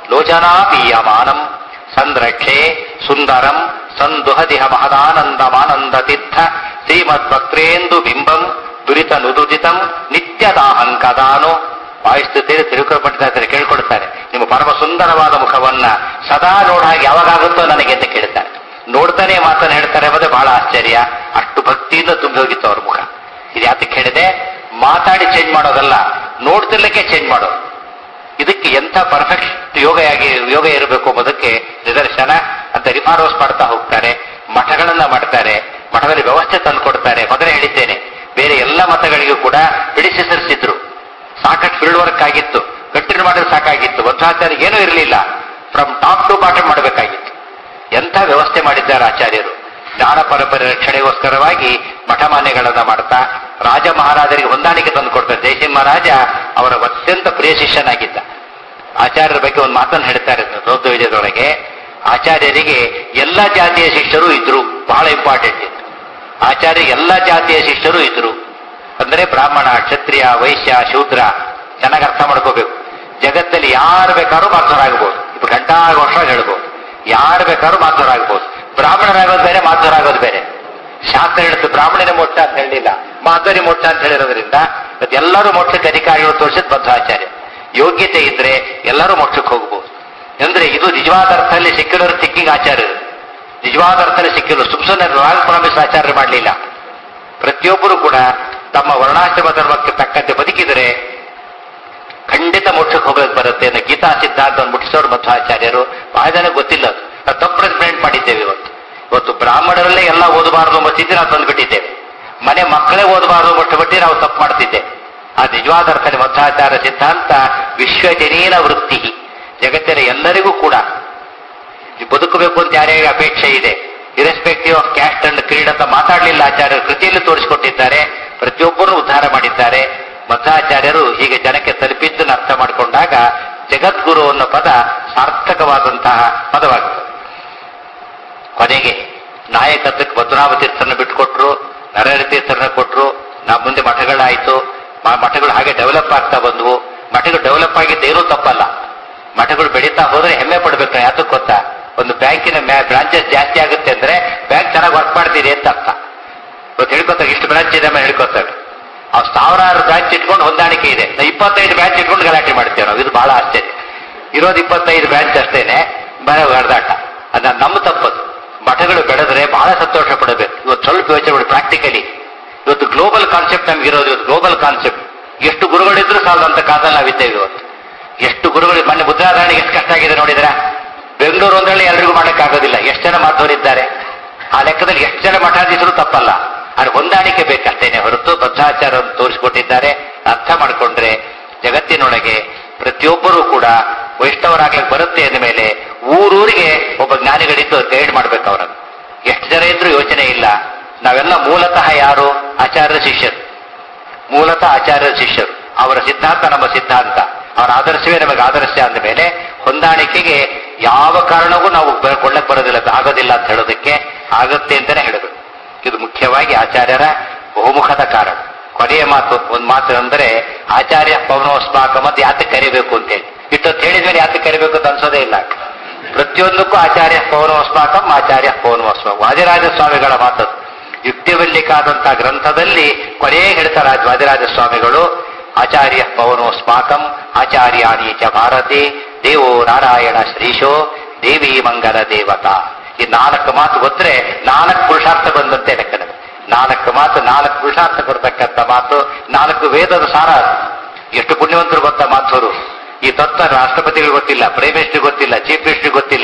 ಲೋಚನಾಪೀಯಮಾನಂ ಸಂರಕ್ಷೆ ಸುಂದರಂ ಸಂದುಹದಿಹ ಮಹದಾನಂದಮಾನಂದ ತೀರ್ಥ ಶ್ರೀಮದ್ಭಕ್ತೇಂದು ಬಿಂಬಂ ದುರಿತ ನುದುದಿತಂ ನಿತ್ಯದಾಹಂಕದಾನು ವಾಯುಸ್ತುತಿಯಲ್ಲಿ ತಿರುಕಲ್ಪಟ್ಟಿದ್ದಾರೆ ಕೇಳ್ಕೊಡ್ತಾರೆ ನಿಮ್ಮ ಪರಮ ಸುಂದರವಾದ ಮುಖವನ್ನ ಸದಾ ನೋಡ ಹಾಗೆ ಯಾವಾಗಾಗುತ್ತೋ ನನಗೆ ಅಂತ ಕೇಳ್ತಾರೆ ನೋಡ್ತಾನೆ ಮಾತನ್ನ ಹೇಳ್ತಾರೆ ಎಂಬುದೇ ಬಹಳ ಆಶ್ಚರ್ಯ ಅಷ್ಟು ಭಕ್ತಿಯಿಂದ ತುಂಬಿ ಹೋಗಿತ್ತು ಅವ್ರ ಮುಖ ಇದು ಯಾತಕ್ಕೆ ಹೇಳಿದೆ ಮಾತಾಡಿ ಚೇಂಜ್ ಮಾಡೋದಲ್ಲ ನೋಡ್ತಿರ್ಲಿಕ್ಕೆ ಚೇಂಜ್ ಮಾಡೋದು ಇದಕ್ಕೆ ಎಂಥ ಪರ್ಫೆಕ್ಟ್ ಯೋಗ ಆಗಿ ಯೋಗ ಇರಬೇಕು ಎಂಬುದಕ್ಕೆ ನಿದರ್ಶನ ಅಂತ ರಿಫಾರ್ಮಸ್ ಮಾಡ್ತಾ ಹೋಗ್ತಾರೆ ಮಠಗಳನ್ನ ಮಾಡ್ತಾರೆ ಮಠದಲ್ಲಿ ವ್ಯವಸ್ಥೆ ತಂದು ಕೊಡ್ತಾರೆ ಮೊದಲೇ ಹೇಳಿದ್ದೇನೆ ಬೇರೆ ಎಲ್ಲ ಮತಗಳಿಗೂ ಕೂಡ ಬಿಡಿಸಿಸಿದ್ರು ಸಾಕಷ್ಟು ಫೀಲ್ಡ್ ವರ್ಕ್ ಆಗಿತ್ತು ಕಂಟಿನ್ಯೂ ಮಾಡಿದ್ರೆ ಸಾಕಾಗಿತ್ತು ವಜ್ರಾಚಾರ್ಯ ಏನೂ ಇರಲಿಲ್ಲ ಫ್ರಮ್ ಟಾಪ್ ಟು ಬಾಟಮ್ ಮಾಡಬೇಕಾಗಿತ್ತು ಎಂಥ ವ್ಯವಸ್ಥೆ ಮಾಡಿದ್ದಾರೆ ಆಚಾರ್ಯರು ಜ್ಞಾನ ಪರಂಪರೆ ರಕ್ಷಣೆಗೋಸ್ಕರವಾಗಿ ಮಠಮಾನ್ಯಗಳನ್ನ ಮಾಡ್ತಾ ರಾಜ ಮಹಾರಾಜರಿಗೆ ಹೊಂದಾಣಿಕೆ ತಂದು ಕೊಡ್ತಾರೆ ಜಯಸಿಂಹ ಮಹಾರಾಜ ಅವರ ಅತ್ಯಂತ ಪ್ರಿಯ ಶಿಷ್ಯನಾಗಿದ್ದ ಆಚಾರ್ಯರ ಬಗ್ಗೆ ಒಂದು ಮಾತನ್ನು ಹೇಳ್ತಾರೆ ದೊಡ್ಡ ವಿಜಯದೊಳಗೆ ಆಚಾರ್ಯರಿಗೆ ಎಲ್ಲ ಜಾತಿಯ ಶಿಷ್ಯರು ಇದ್ರು ಬಹಳ ಇಂಪಾರ್ಟೆಂಟ್ ಇತ್ತು ಆಚಾರ್ಯ ಎಲ್ಲ ಜಾತಿಯ ಶಿಷ್ಯರು ಇದ್ರು ಅಂದ್ರೆ ಬ್ರಾಹ್ಮಣ ಕ್ಷತ್ರಿಯ ವೈಶ್ಯ ಶೂದ್ರ ಚೆನ್ನಾಗಿ ಅರ್ಥ ಮಾಡ್ಕೋಬೇಕು ಜಗತ್ತಲ್ಲಿ ಯಾರು ಬೇಕಾದ್ರೂ ಮಾತುರಾಗಬಹುದು ఇప్పుడు ಗಂಟಾ ವರ್ಷ ಹೇಳ್ಬೋದು ಯಾರು ಬೇಕಾದ್ರೂ ಮಾತುರಾಗಬಹುದು ಬ್ರಾಹ್ಮಣರಾಗೋದು ಬೇರೆ ಮಾತುರಾಗೋದು ಬೇರೆ ಶಾಸ್ತ್ರ ಹೇಳುತ್ತೆ ಬ್ರಾಹ್ಮಣನ ಮೋಕ್ಷ ಅಂತ ಹೇಳಿಲ್ಲ ಮಾಧ್ವರಿ ಮೋಕ್ಷ ಅಂತ ಹೇಳಿರೋದ್ರಿಂದ ಎಲ್ಲರೂ ಮೋಕ್ಷಕ್ಕೆ ಅಧಿಕಾರಿಗಳು ತೋರಿಸಿದ ಬದ್ಧಾಚಾರ್ಯ ಯೋಗ್ಯತೆ ಇದ್ರೆ ಎಲ್ಲರೂ ಮೋಕ್ಷಕ್ಕೆ ಹೋಗಬಹುದು ಅಂದ್ರೆ ಇದು ನಿಜವಾದ ಅರ್ಥದಲ್ಲಿ ಸೆಕ್ಯುಲರ್ ಥಿಂಕಿಂಗ್ ಆಚಾರ್ಯರು ನಿಜವಾದ ಅರ್ಥದಲ್ಲಿ ಸೆಕ್ಯುಲರ್ ಸುಮ್ಸುನೆ ರಾಂಗ್ ಪ್ರಾಮಿಸ್ ಆಚಾರ್ಯ ಮಾಡಲಿಲ್ಲ ಪ್ರತಿಯೊಬ್ಬರು ಕೂಡ ತಮ್ಮ ವರ್ಣಾಶ್ರಮ ಧರ್ಮಕ್ಕೆ ತಕ್ಕಂತೆ ಬದುಕಿದರೆ ಖಂಡಿತ ಮೋಕ್ಷಕ್ಕೆ ಹೋಗೋಕೆ ಬರುತ್ತೆ ಅನ್ನೋ ಗೀತಾ ಸಿದ್ಧಾಂತವನ್ನು ಮುಟ್ಟಿಸೋರು ಮಧ್ವಾಚಾರ್ಯರು ಬಹಳ ಜನ ಗೊತ್ತಿಲ್ಲ ಅದು. ನಾವು ತಪ್ಪು ರೆಸ್ಪೆಂಟ್ ಮಾಡಿದ್ದೇವೆ ಇವತ್ತು ಇವತ್ತು ಬ್ರಾಹ್ಮಣರಲ್ಲೇ ಎಲ್ಲ ಓದಬಾರದು ಎಂಬ ಸ್ಥಿತಿ ನಾವು ತಂದುಬಿಟ್ಟಿದ್ದೇವೆ ಮನೆ ಮಕ್ಕಳೇ ಓದಬಾರದು ಮಟ್ಟ ಬಟ್ಟಿ ನಾವು ತಪ್ಪು ಮಾಡ್ತಿದ್ದೇವೆ ಆ ನಿಜವಾದ ಅರ್ಥದಲ್ಲಿ ಮಧ್ವಾಚಾರ್ಯ ಸಿದ್ಧಾಂತ ವಿಶ್ವಜನೀನ ವೃತ್ತಿ ಜಗತ್ತಿನ ಎಲ್ಲರಿಗೂ ಕೂಡ ಈ ಬದುಕಬೇಕು ಅಂತ ಯಾರ್ಯಾರಿಗೆ ಅಪೇಕ್ಷೆ ಇದೆ irrespective of caste and creed ಅಂತ ಮಾತಾಡಲಿಲ್ಲ ಆಚಾರ್ಯರು ಕೃತಿಯಲ್ಲಿ ತೋರಿಸಿಕೊಟ್ಟಿದ್ದಾರೆ ಪ್ರತಿಯೊಬ್ಬರು ಉದ್ಧಾರ ಮಾಡಿದ್ದಾರೆ ಮಧ್ವಾಚಾರ್ಯರು ಹೀಗೆ ಜನಕ್ಕೆ ತಲುಪಿದ್ದನ್ನು ಅರ್ಥ ಮಾಡಿಕೊಂಡಾಗ ಜಗದ್ಗುರು ಅನ್ನೋ ಪದ ಸಾರ್ಥಕವಾದಂತಹ ಪದವಾಗುತ್ತದೆ ಕೊನೆಗೆ ನಾಯಕತ್ವಕ್ಕೆ ಭದ್ರಾವ ತೀರ್ಥರನ್ನ ಬಿಟ್ಟುಕೊಟ್ರು ನರಹರಿ ತೀರ್ಥರನ್ನ ಕೊಟ್ರು ನಾ ಮುಂದೆ ಮಠಗಳಾಯ್ತು ಮ- ಮಠಗಳು ಹಾಗೆ ಡೆವಲಪ್ ಆಗ್ತಾ ಬಂದವು ಮಠಗಳು ಡೆವಲಪ್ ಆಗಿದ್ದೇನೂ ತಪ್ಪಲ್ಲ ಮಠಗಳು ಬೆಳೀತಾ ಹೋದ್ರೆ ಹೆಮ್ಮೆ ಪಡ್ಬೇಕು ಯಾತಕ್ಕೆ ಗೊತ್ತಾ ಒಂದು ಬ್ಯಾಂಕಿನ ಬ್ರಾಂಚಸ್ ಜಾಸ್ತಿ ಆಗುತ್ತೆ ಅಂದ್ರೆ ಬ್ಯಾಂಕ್ ಚೆನ್ನಾಗಿ ವರ್ಕ್ ಮಾಡ್ತಿದೆ ಅಂತ ಅರ್ಥ ಇವತ್ತು ಹೇಳ್ಕೊತಾರೆ ಇಷ್ಟು ಬ್ರಾಂಚ್ ಇದೆ ಮೇಲೆ ಹೇಳ್ಕೊತಾರೆ ಅವ್ ಸಾವಿರಾರು ಬ್ರಾಂಚ್ ಇಟ್ಕೊಂಡು ಹೊಂದಾಣಿಕೆ ಇದೆ ನಾವು ಇಪ್ಪತ್ತೈದು ಬ್ರಾಂಚ್ ಇಟ್ಕೊಂಡು ಗಲಾಟೆ ಮಾಡ್ತೇವೆ ನಾವು ಇದು ಬಹಳ ಆಶ್ಚರ್ಯ ಇರೋದು ಇಪ್ಪತ್ತೈದು ಬ್ರಾಂಚ್ ಅಷ್ಟೇನೆ ಬರ ಹೊಡೆದಾಟ ಅದ ನಮ್ಮ ತಪ್ಪದು ಮಠಗಳು ಬೆಳೆದ್ರೆ ಬಹಳ ಸಂತೋಷ ಪಡಬೇಕು ಇವತ್ತು ಸ್ವಲ್ಪ ಯೋಚನೆ ಮಾಡಿ ಪ್ರಾಕ್ಟಿಕಲಿ ಇವತ್ತು ಗ್ಲೋಬಲ್ ಕಾನ್ಸೆಪ್ಟ್ ನಮ್ಗೆ ಇರೋದು ಇವತ್ತು ಗ್ಲೋಬಲ್ ಕಾನ್ಸೆಪ್ಟ್ ಎಷ್ಟು ಗುರುಗಳಿದ್ರು ಸಾಲದಂತ ಕಾಲದಲ್ಲಿ ನಾವಿದ್ದೇವೆ ಇವತ್ತು ಎಷ್ಟು ಗುರುಗಳು ಮೊನ್ನೆ ಮುದ್ರಾಧಾರಣೆಗೆ ಎಷ್ಟು ಕಷ್ಟ ಆಗಿದೆ ನೋಡಿದ್ರ ಬೆಂಗಳೂರು ಒಂದರಲ್ಲಿ ಎಲ್ರಿಗೂ ಮಾಡೋಕ್ಕಾಗೋದಿಲ್ಲ ಎಷ್ಟು ಜನ ಮಾತವರಿದ್ದಾರೆ ಆ ಲೆಕ್ಕದಲ್ಲಿ ಎಷ್ಟು ಜನ ಮಠಾಧೀಶರು ತಪ್ಪಲ್ಲ ಅದು ಹೊಂದಾಣಿಕೆ ಬೇಕಷ್ಟೇನೆ ಹೊರತು ಬದ್ಧಾಚಾರ ತೋರಿಸಿಕೊಟ್ಟಿದ್ದಾರೆ ಅರ್ಥ ಮಾಡಿಕೊಂಡ್ರೆ ಜಗತ್ತಿನೊಳಗೆ ಪ್ರತಿಯೊಬ್ಬರೂ ಕೂಡ ವೈಷ್ಣವರಾಗ್ಲಿಕ್ಕೆ ಬರುತ್ತೆ ಅಂದ ಮೇಲೆ ಊರೂರಿಗೆ ಒಬ್ಬ ಜ್ಞಾನಿಗಳಿದ್ದು ಗೈಡ್ ಮಾಡ್ಬೇಕು ಅವರನ್ನು ಎಷ್ಟು ಜನ ಇದ್ರೂ ಯೋಚನೆ ಇಲ್ಲ ನಾವೆಲ್ಲ ಮೂಲತಃ ಯಾರು ಆಚಾರ್ಯ ಶಿಷ್ಯರು ಮೂಲತಃ ಆಚಾರ್ಯ ಶಿಷ್ಯರು ಅವರ ಸಿದ್ಧಾಂತ ನಮ್ಮ ಸಿದ್ಧಾಂತ ಅವರ ಆದರ್ಶವೇ ನಮಗೆ ಆದರ್ಶ ಅಂದ ಮೇಲೆ ಹೊಂದಾಣಿಕೆಗೆ ಯಾವ ಕಾರಣವೂ ನಾವು ಬ- ಕೊಳ್ಳಕ್ ಬರೋದಿಲ್ಲ ಅದು ಆಗೋದಿಲ್ಲ ಅಂತ ಹೇಳೋದಕ್ಕೆ ಆಗತ್ತೆ ಅಂತಾನೆ ಹೇಳಬೇಕು ಇದು ಮುಖ್ಯವಾಗಿ ಆಚಾರ್ಯರ ಬಹುಮುಖದ ಕಾರಣ ಕೊನೆಯ ಮಾತು ಒಂದು ಮಾತು ಅಂದರೆ ಆಚಾರ್ಯ ಪವನೋಸ್ಮಾಕ ಮತ್ತೆ ಯಾತಕ್ಕೆ ಕರಿಬೇಕು ಅಂತೇಳಿ ಇಷ್ಟೊತ್ತು ಹೇಳಿದ್ಮೇಲೆ ಯಾತಕ್ಕೆ ಕರಿಬೇಕು ಅಂತ ಅನ್ಸೋದೇ ಇಲ್ಲ ಪ್ರತಿಯೊಂದಕ್ಕೂ ಆಚಾರ್ಯ ಪೌನೋಸ್ಮಾಕಂ ಆಚಾರ್ಯ ಪೌನೋಸ್ಮಾಕ ವಾದಿರಾಜ ಸ್ವಾಮಿಗಳ ಮಾತದು ಯುಕ್ತಿವಲ್ಲಿಕಾದಂತಹ ಗ್ರಂಥದಲ್ಲಿ ಕೊನೆಗೆ ಹೇಳ್ತಾರೆ ಆ ವಾದಿರಾಜ ಸ್ವಾಮಿಗಳು ಆಚಾರ್ಯ ಪವನೋಸ್ಮಾಕಂ ಆಚಾರ್ಯಾನಿ ಚ ಭಾರತಿ ದೇವೋ ನಾರಾಯಣ ಶ್ರೀಶೋ ದೇವಿ ಮಂಗಲ ದೇವತಾ ಈ ನಾಲ್ಕು ಮಾತು ಗೊತ್ತರೆ ನಾಲ್ಕು ಪುರುಷಾರ್ಥ ಬಂದಂತೆ ಲೆಕ್ಕನ ನಾಲ್ಕು ಮಾತು ನಾಲ್ಕು ಪುರುಷಾರ್ಥ ಕೊಡ್ತಕ್ಕಂಥ ಮಾತು ನಾಲ್ಕು ವೇದದ ಸಾರ ಅದು. ಎಷ್ಟು ಪುಣ್ಯವಂತರು ಗೊತ್ತಾ ಮಾಥೂರು ಈ ತತ್ವ ರಾಷ್ಟ್ರಪತಿಗಳು ಗೊತ್ತಿಲ್ಲ ಪ್ರೈಮ್ ಮಿನಿಸ್ಟರ್ ಗೊತ್ತಿಲ್ಲ ಚೀಫ್ ಮಿನಿಸ್ಟರ್ ಗೊತ್ತಿಲ್ಲ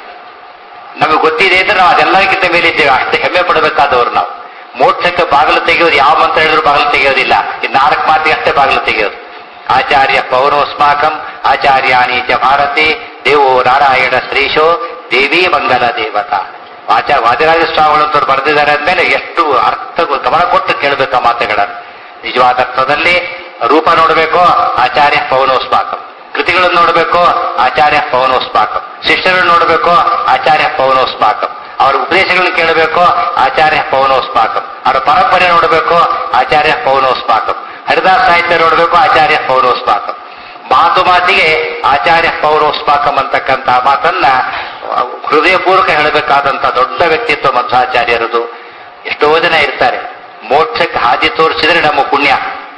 ನಮಗೆ ಗೊತ್ತಿದೆ ಅಂದ್ರೆ ನಾವು ಅದೆಲ್ಲರಿಗಿಂತ ಮೇಲಿದ್ದೇವೆ ಅಷ್ಟು ಹೆಮ್ಮೆ ಪಡಬೇಕಾದವರು ನಾವು ಮೋಕ್ಷಕ್ಕೆ ಬಾಗಿಲು ತೆಗೆಯೋದು ಯಾವ ಮಂತ್ರ ಹೇಳಿದ್ರು ಬಾಗಿಲು ತೆಗೆಯೋದಿಲ್ಲ ಈ ನಾಲ್ಕು ಮಾತಿಗೆ ಅಷ್ಟೇ ಬಾಗಿಲು ತೆಗೆಯೋದು ಆಚಾರ್ಯ ಪೌರೋಸ್ಮಾಕಂ ಆಚಾರ್ಯಾನಿ ಚ ಭಾರತಿ ದೇವೋ ನಾರಾಯಣ ಶ್ರೀಶೋ ದೇವಿ ಮಂಗಲ ದೇವತಾ ಆಚಾರ ವಾದಿರಾಜ ಸ್ವಾಮಿಗಳಂತವ್ರು ಬರೆದಿದ್ದಾರೆ ಅಂದ್ಮೇಲೆ ಎಷ್ಟು ಅರ್ಥ ಗಮನ ಕೊಟ್ಟು ಕೇಳಬೇಕು ಆ ಮಾತುಗಳನ್ನು ನಿಜವಾದ ಅರ್ಥದಲ್ಲಿ ರೂಪ ನೋಡಬೇಕು ಆಚಾರ್ಯ ಪೌನೋಸ್ಮಾಕಂ ಕೃತಿಗಳನ್ನು ನೋಡಬೇಕು ಆಚಾರ್ಯ ಪೌನೋಸ್ಮಾಕಂ ಶಿಷ್ಯರನ್ನು ನೋಡಬೇಕು ಆಚಾರ್ಯ ಪೌನೋಸ್ಮಾಕಂ ಅವರ ಉಪದೇಶಗಳನ್ನು ಕೇಳಬೇಕು ಆಚಾರ್ಯ ಪೌನೋಸ್ಮಾಕಂ ಅವರ ಪರಂಪರೆ ನೋಡಬೇಕು ಆಚಾರ್ಯ ಪೌನೋಸ್ಮಾಕಂ ಹರಿದಾಸ್ ಸಾಹಿತ್ಯ ನೋಡಬೇಕು ಆಚಾರ್ಯ ಪೌನೋಸ್ಮಾಕಂ ಮಾತು ಮಾತಿಗೆ ಆಚಾರ್ಯ ಪೌರೋಸ್ಪಾಕಂ ಅಂತಕ್ಕಂಥ ಮಾತನ್ನ ಆ, ಹೃದಯಪೂರ್ವಕ ಹೇಳಬೇಕಾದಂತ ದೊಡ್ಡ ವ್ಯಕ್ತಿತ್ವ ಮಧ್ವಾಚಾರ್ಯರದು ಎಷ್ಟೋ ಜನ ಇರ್ತಾರೆ ಮೋಕ್ಷಕ್ಕೆ ಹಾದಿ ತೋರಿಸಿದ್ರೆ ನಮ್ಮ ಪುಣ್ಯ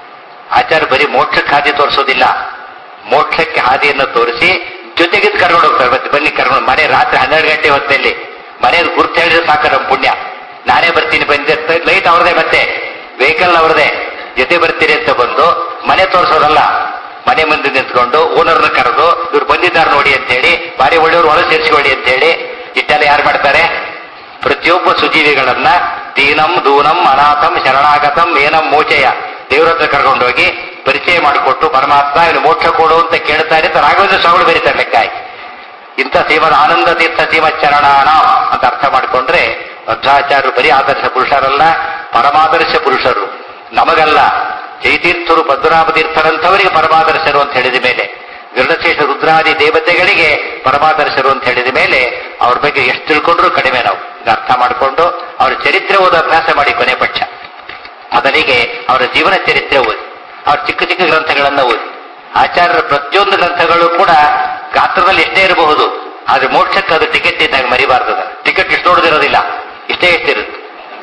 ಆಚಾರ್ಯ ಬರೀ ಮೋಕ್ಷಕ್ಕೆ ಹಾದಿ ತೋರಿಸೋದಿಲ್ಲ ಮೋಕ್ಷಕ್ಕೆ ಹಾದಿಯನ್ನು ತೋರಿಸಿ ಜೊತೆಗಿದ್ದು ಕರ್ಕೊಂಡು ಹೋಗ್ತಾರೆ ಮತ್ತೆ ಬನ್ನಿ ಕರ್ಕೊಂಡು ಮನೆ ರಾತ್ರಿ ಹನ್ನೆರಡು ಗಂಟೆ ಹೊತ್ತಲ್ಲಿ ಮನೆಯಲ್ಲಿ ಗುರ್ತು ಹೇಳಿದ್ರೆ ಸಾಕು ನಮ್ಮ ಪುಣ್ಯ ನಾನೇ ಬರ್ತೀನಿ ಬಂದಿರ್ತ ಲೈಟ್ ಅವ್ರದೇ ಮತ್ತೆ ವೆಹಿಕಲ್ ಅವ್ರದೇ ಜೊತೆ ಬರ್ತೀರಿ ಅಂತ ಬಂದು ಮನೆ ತೋರಿಸೋದಲ್ಲ ಮನೆ ಮುಂದೆ ನಿಂತ್ಕೊಂಡು ಓನರ್ನ ಕರೆದು ಇವ್ರು ಬಂದಿದ್ದಾರೆ ನೋಡಿ ಅಂತ ಹೇಳಿ ಬಾರಿ ಒಳ್ಳೆಯವ್ರು ಒಳ ಸೇರಿಸಿಕೊಳ್ಳಿ ಅಂತ ಹೇಳಿ ಇಟ್ಟೆಲ್ಲ ಯಾರು ಮಾಡ್ತಾರೆ ಪ್ರತಿಯೊಬ್ಬ ಸುಜೀವಿಗಳನ್ನ ದೀನಂ ದೂನಂ ಅನಾಥಂ ಶರಣಾಗತಂ ಏನಂ ಮೋಚಯ ದೇವ್ರ ಹತ್ರ ಕರ್ಕೊಂಡೋಗಿ ಪರಿಚಯ ಮಾಡಿಕೊಟ್ಟು ಪರಮಾತ್ಮ ಇವನು ಮೋಕ್ಷ ಕೊಡು ಅಂತ ಕೇಳ್ತಾರೆ ಅಂತ ರಾಘವೇಂದ್ರ ಸ್ವಾಮಿಗಳು ಬರೀತಾರೆ ಲೆಕ್ಕ ಹಾಕಿ ಇಂಥ ಶ್ರೀಮದ್ ಆನಂದ ತೀರ್ಥ ಶ್ರೀಮ ಚರಣಾನ ಅಂತ ಅರ್ಥ ಮಾಡಿಕೊಂಡ್ರೆ ಮಧ್ವಾಚಾರ್ಯರು ಬರೀ ಆದರ್ಶ ಪುರುಷರಲ್ಲ ಪರಮಾದರ್ಶ ಪುರುಷರು ನಮಗಲ್ಲ ಜಯತೀರ್ಥರು ಪದ್ಮನಾಭ ತೀರ್ಥರಂಥವರಿಗೆ ಪರಮಾದರ್ಶರು ಅಂತ ಹೇಳಿದ ಮೇಲೆ ಗರುಡಶೇಷ ರುದ್ರಾದಿ ದೇವತೆಗಳಿಗೆ ಪರಮಾದರ್ಶರು ಅಂತ ಹೇಳಿದ ಮೇಲೆ ಅವ್ರ ಬಗ್ಗೆ ಎಷ್ಟು ತಿಳ್ಕೊಂಡ್ರೂ ಕಡಿಮೆ ನಾವು ಇದು ಅರ್ಥ ಮಾಡಿಕೊಂಡು ಅವರ ಚರಿತ್ರೆ ಓದೋ ಅಭ್ಯಾಸ ಮಾಡಿ ಕೊನೆ ಪಕ್ಷ ಮೊದಲಿಗೆ ಅವರ ಜೀವನ ಚರಿತ್ರೆ ಓದಿ ಅವ್ರ ಚಿಕ್ಕ ಚಿಕ್ಕ ಗ್ರಂಥಗಳನ್ನ ಓದಿ ಆಚಾರ್ಯರ ಪ್ರತಿಯೊಂದು ಗ್ರಂಥಗಳು ಕೂಡ ಗಾತ್ರದಲ್ಲಿ ಎಷ್ಟೇ ಇರಬಹುದು ಆದ್ರೆ ಮೋಕ್ಷಕ್ಕೆ ಅದು ಟಿಕೆಟ್ ಇದ್ದಾಗ ಮರಿಬಾರ್ದು ಅದನ್ನ. ಟಿಕೆಟ್ ಇಷ್ಟು ನೋಡೋದಿರೋದಿಲ್ಲ ಇಷ್ಟೇ ಎಷ್ಟಿರುತ್ತೆ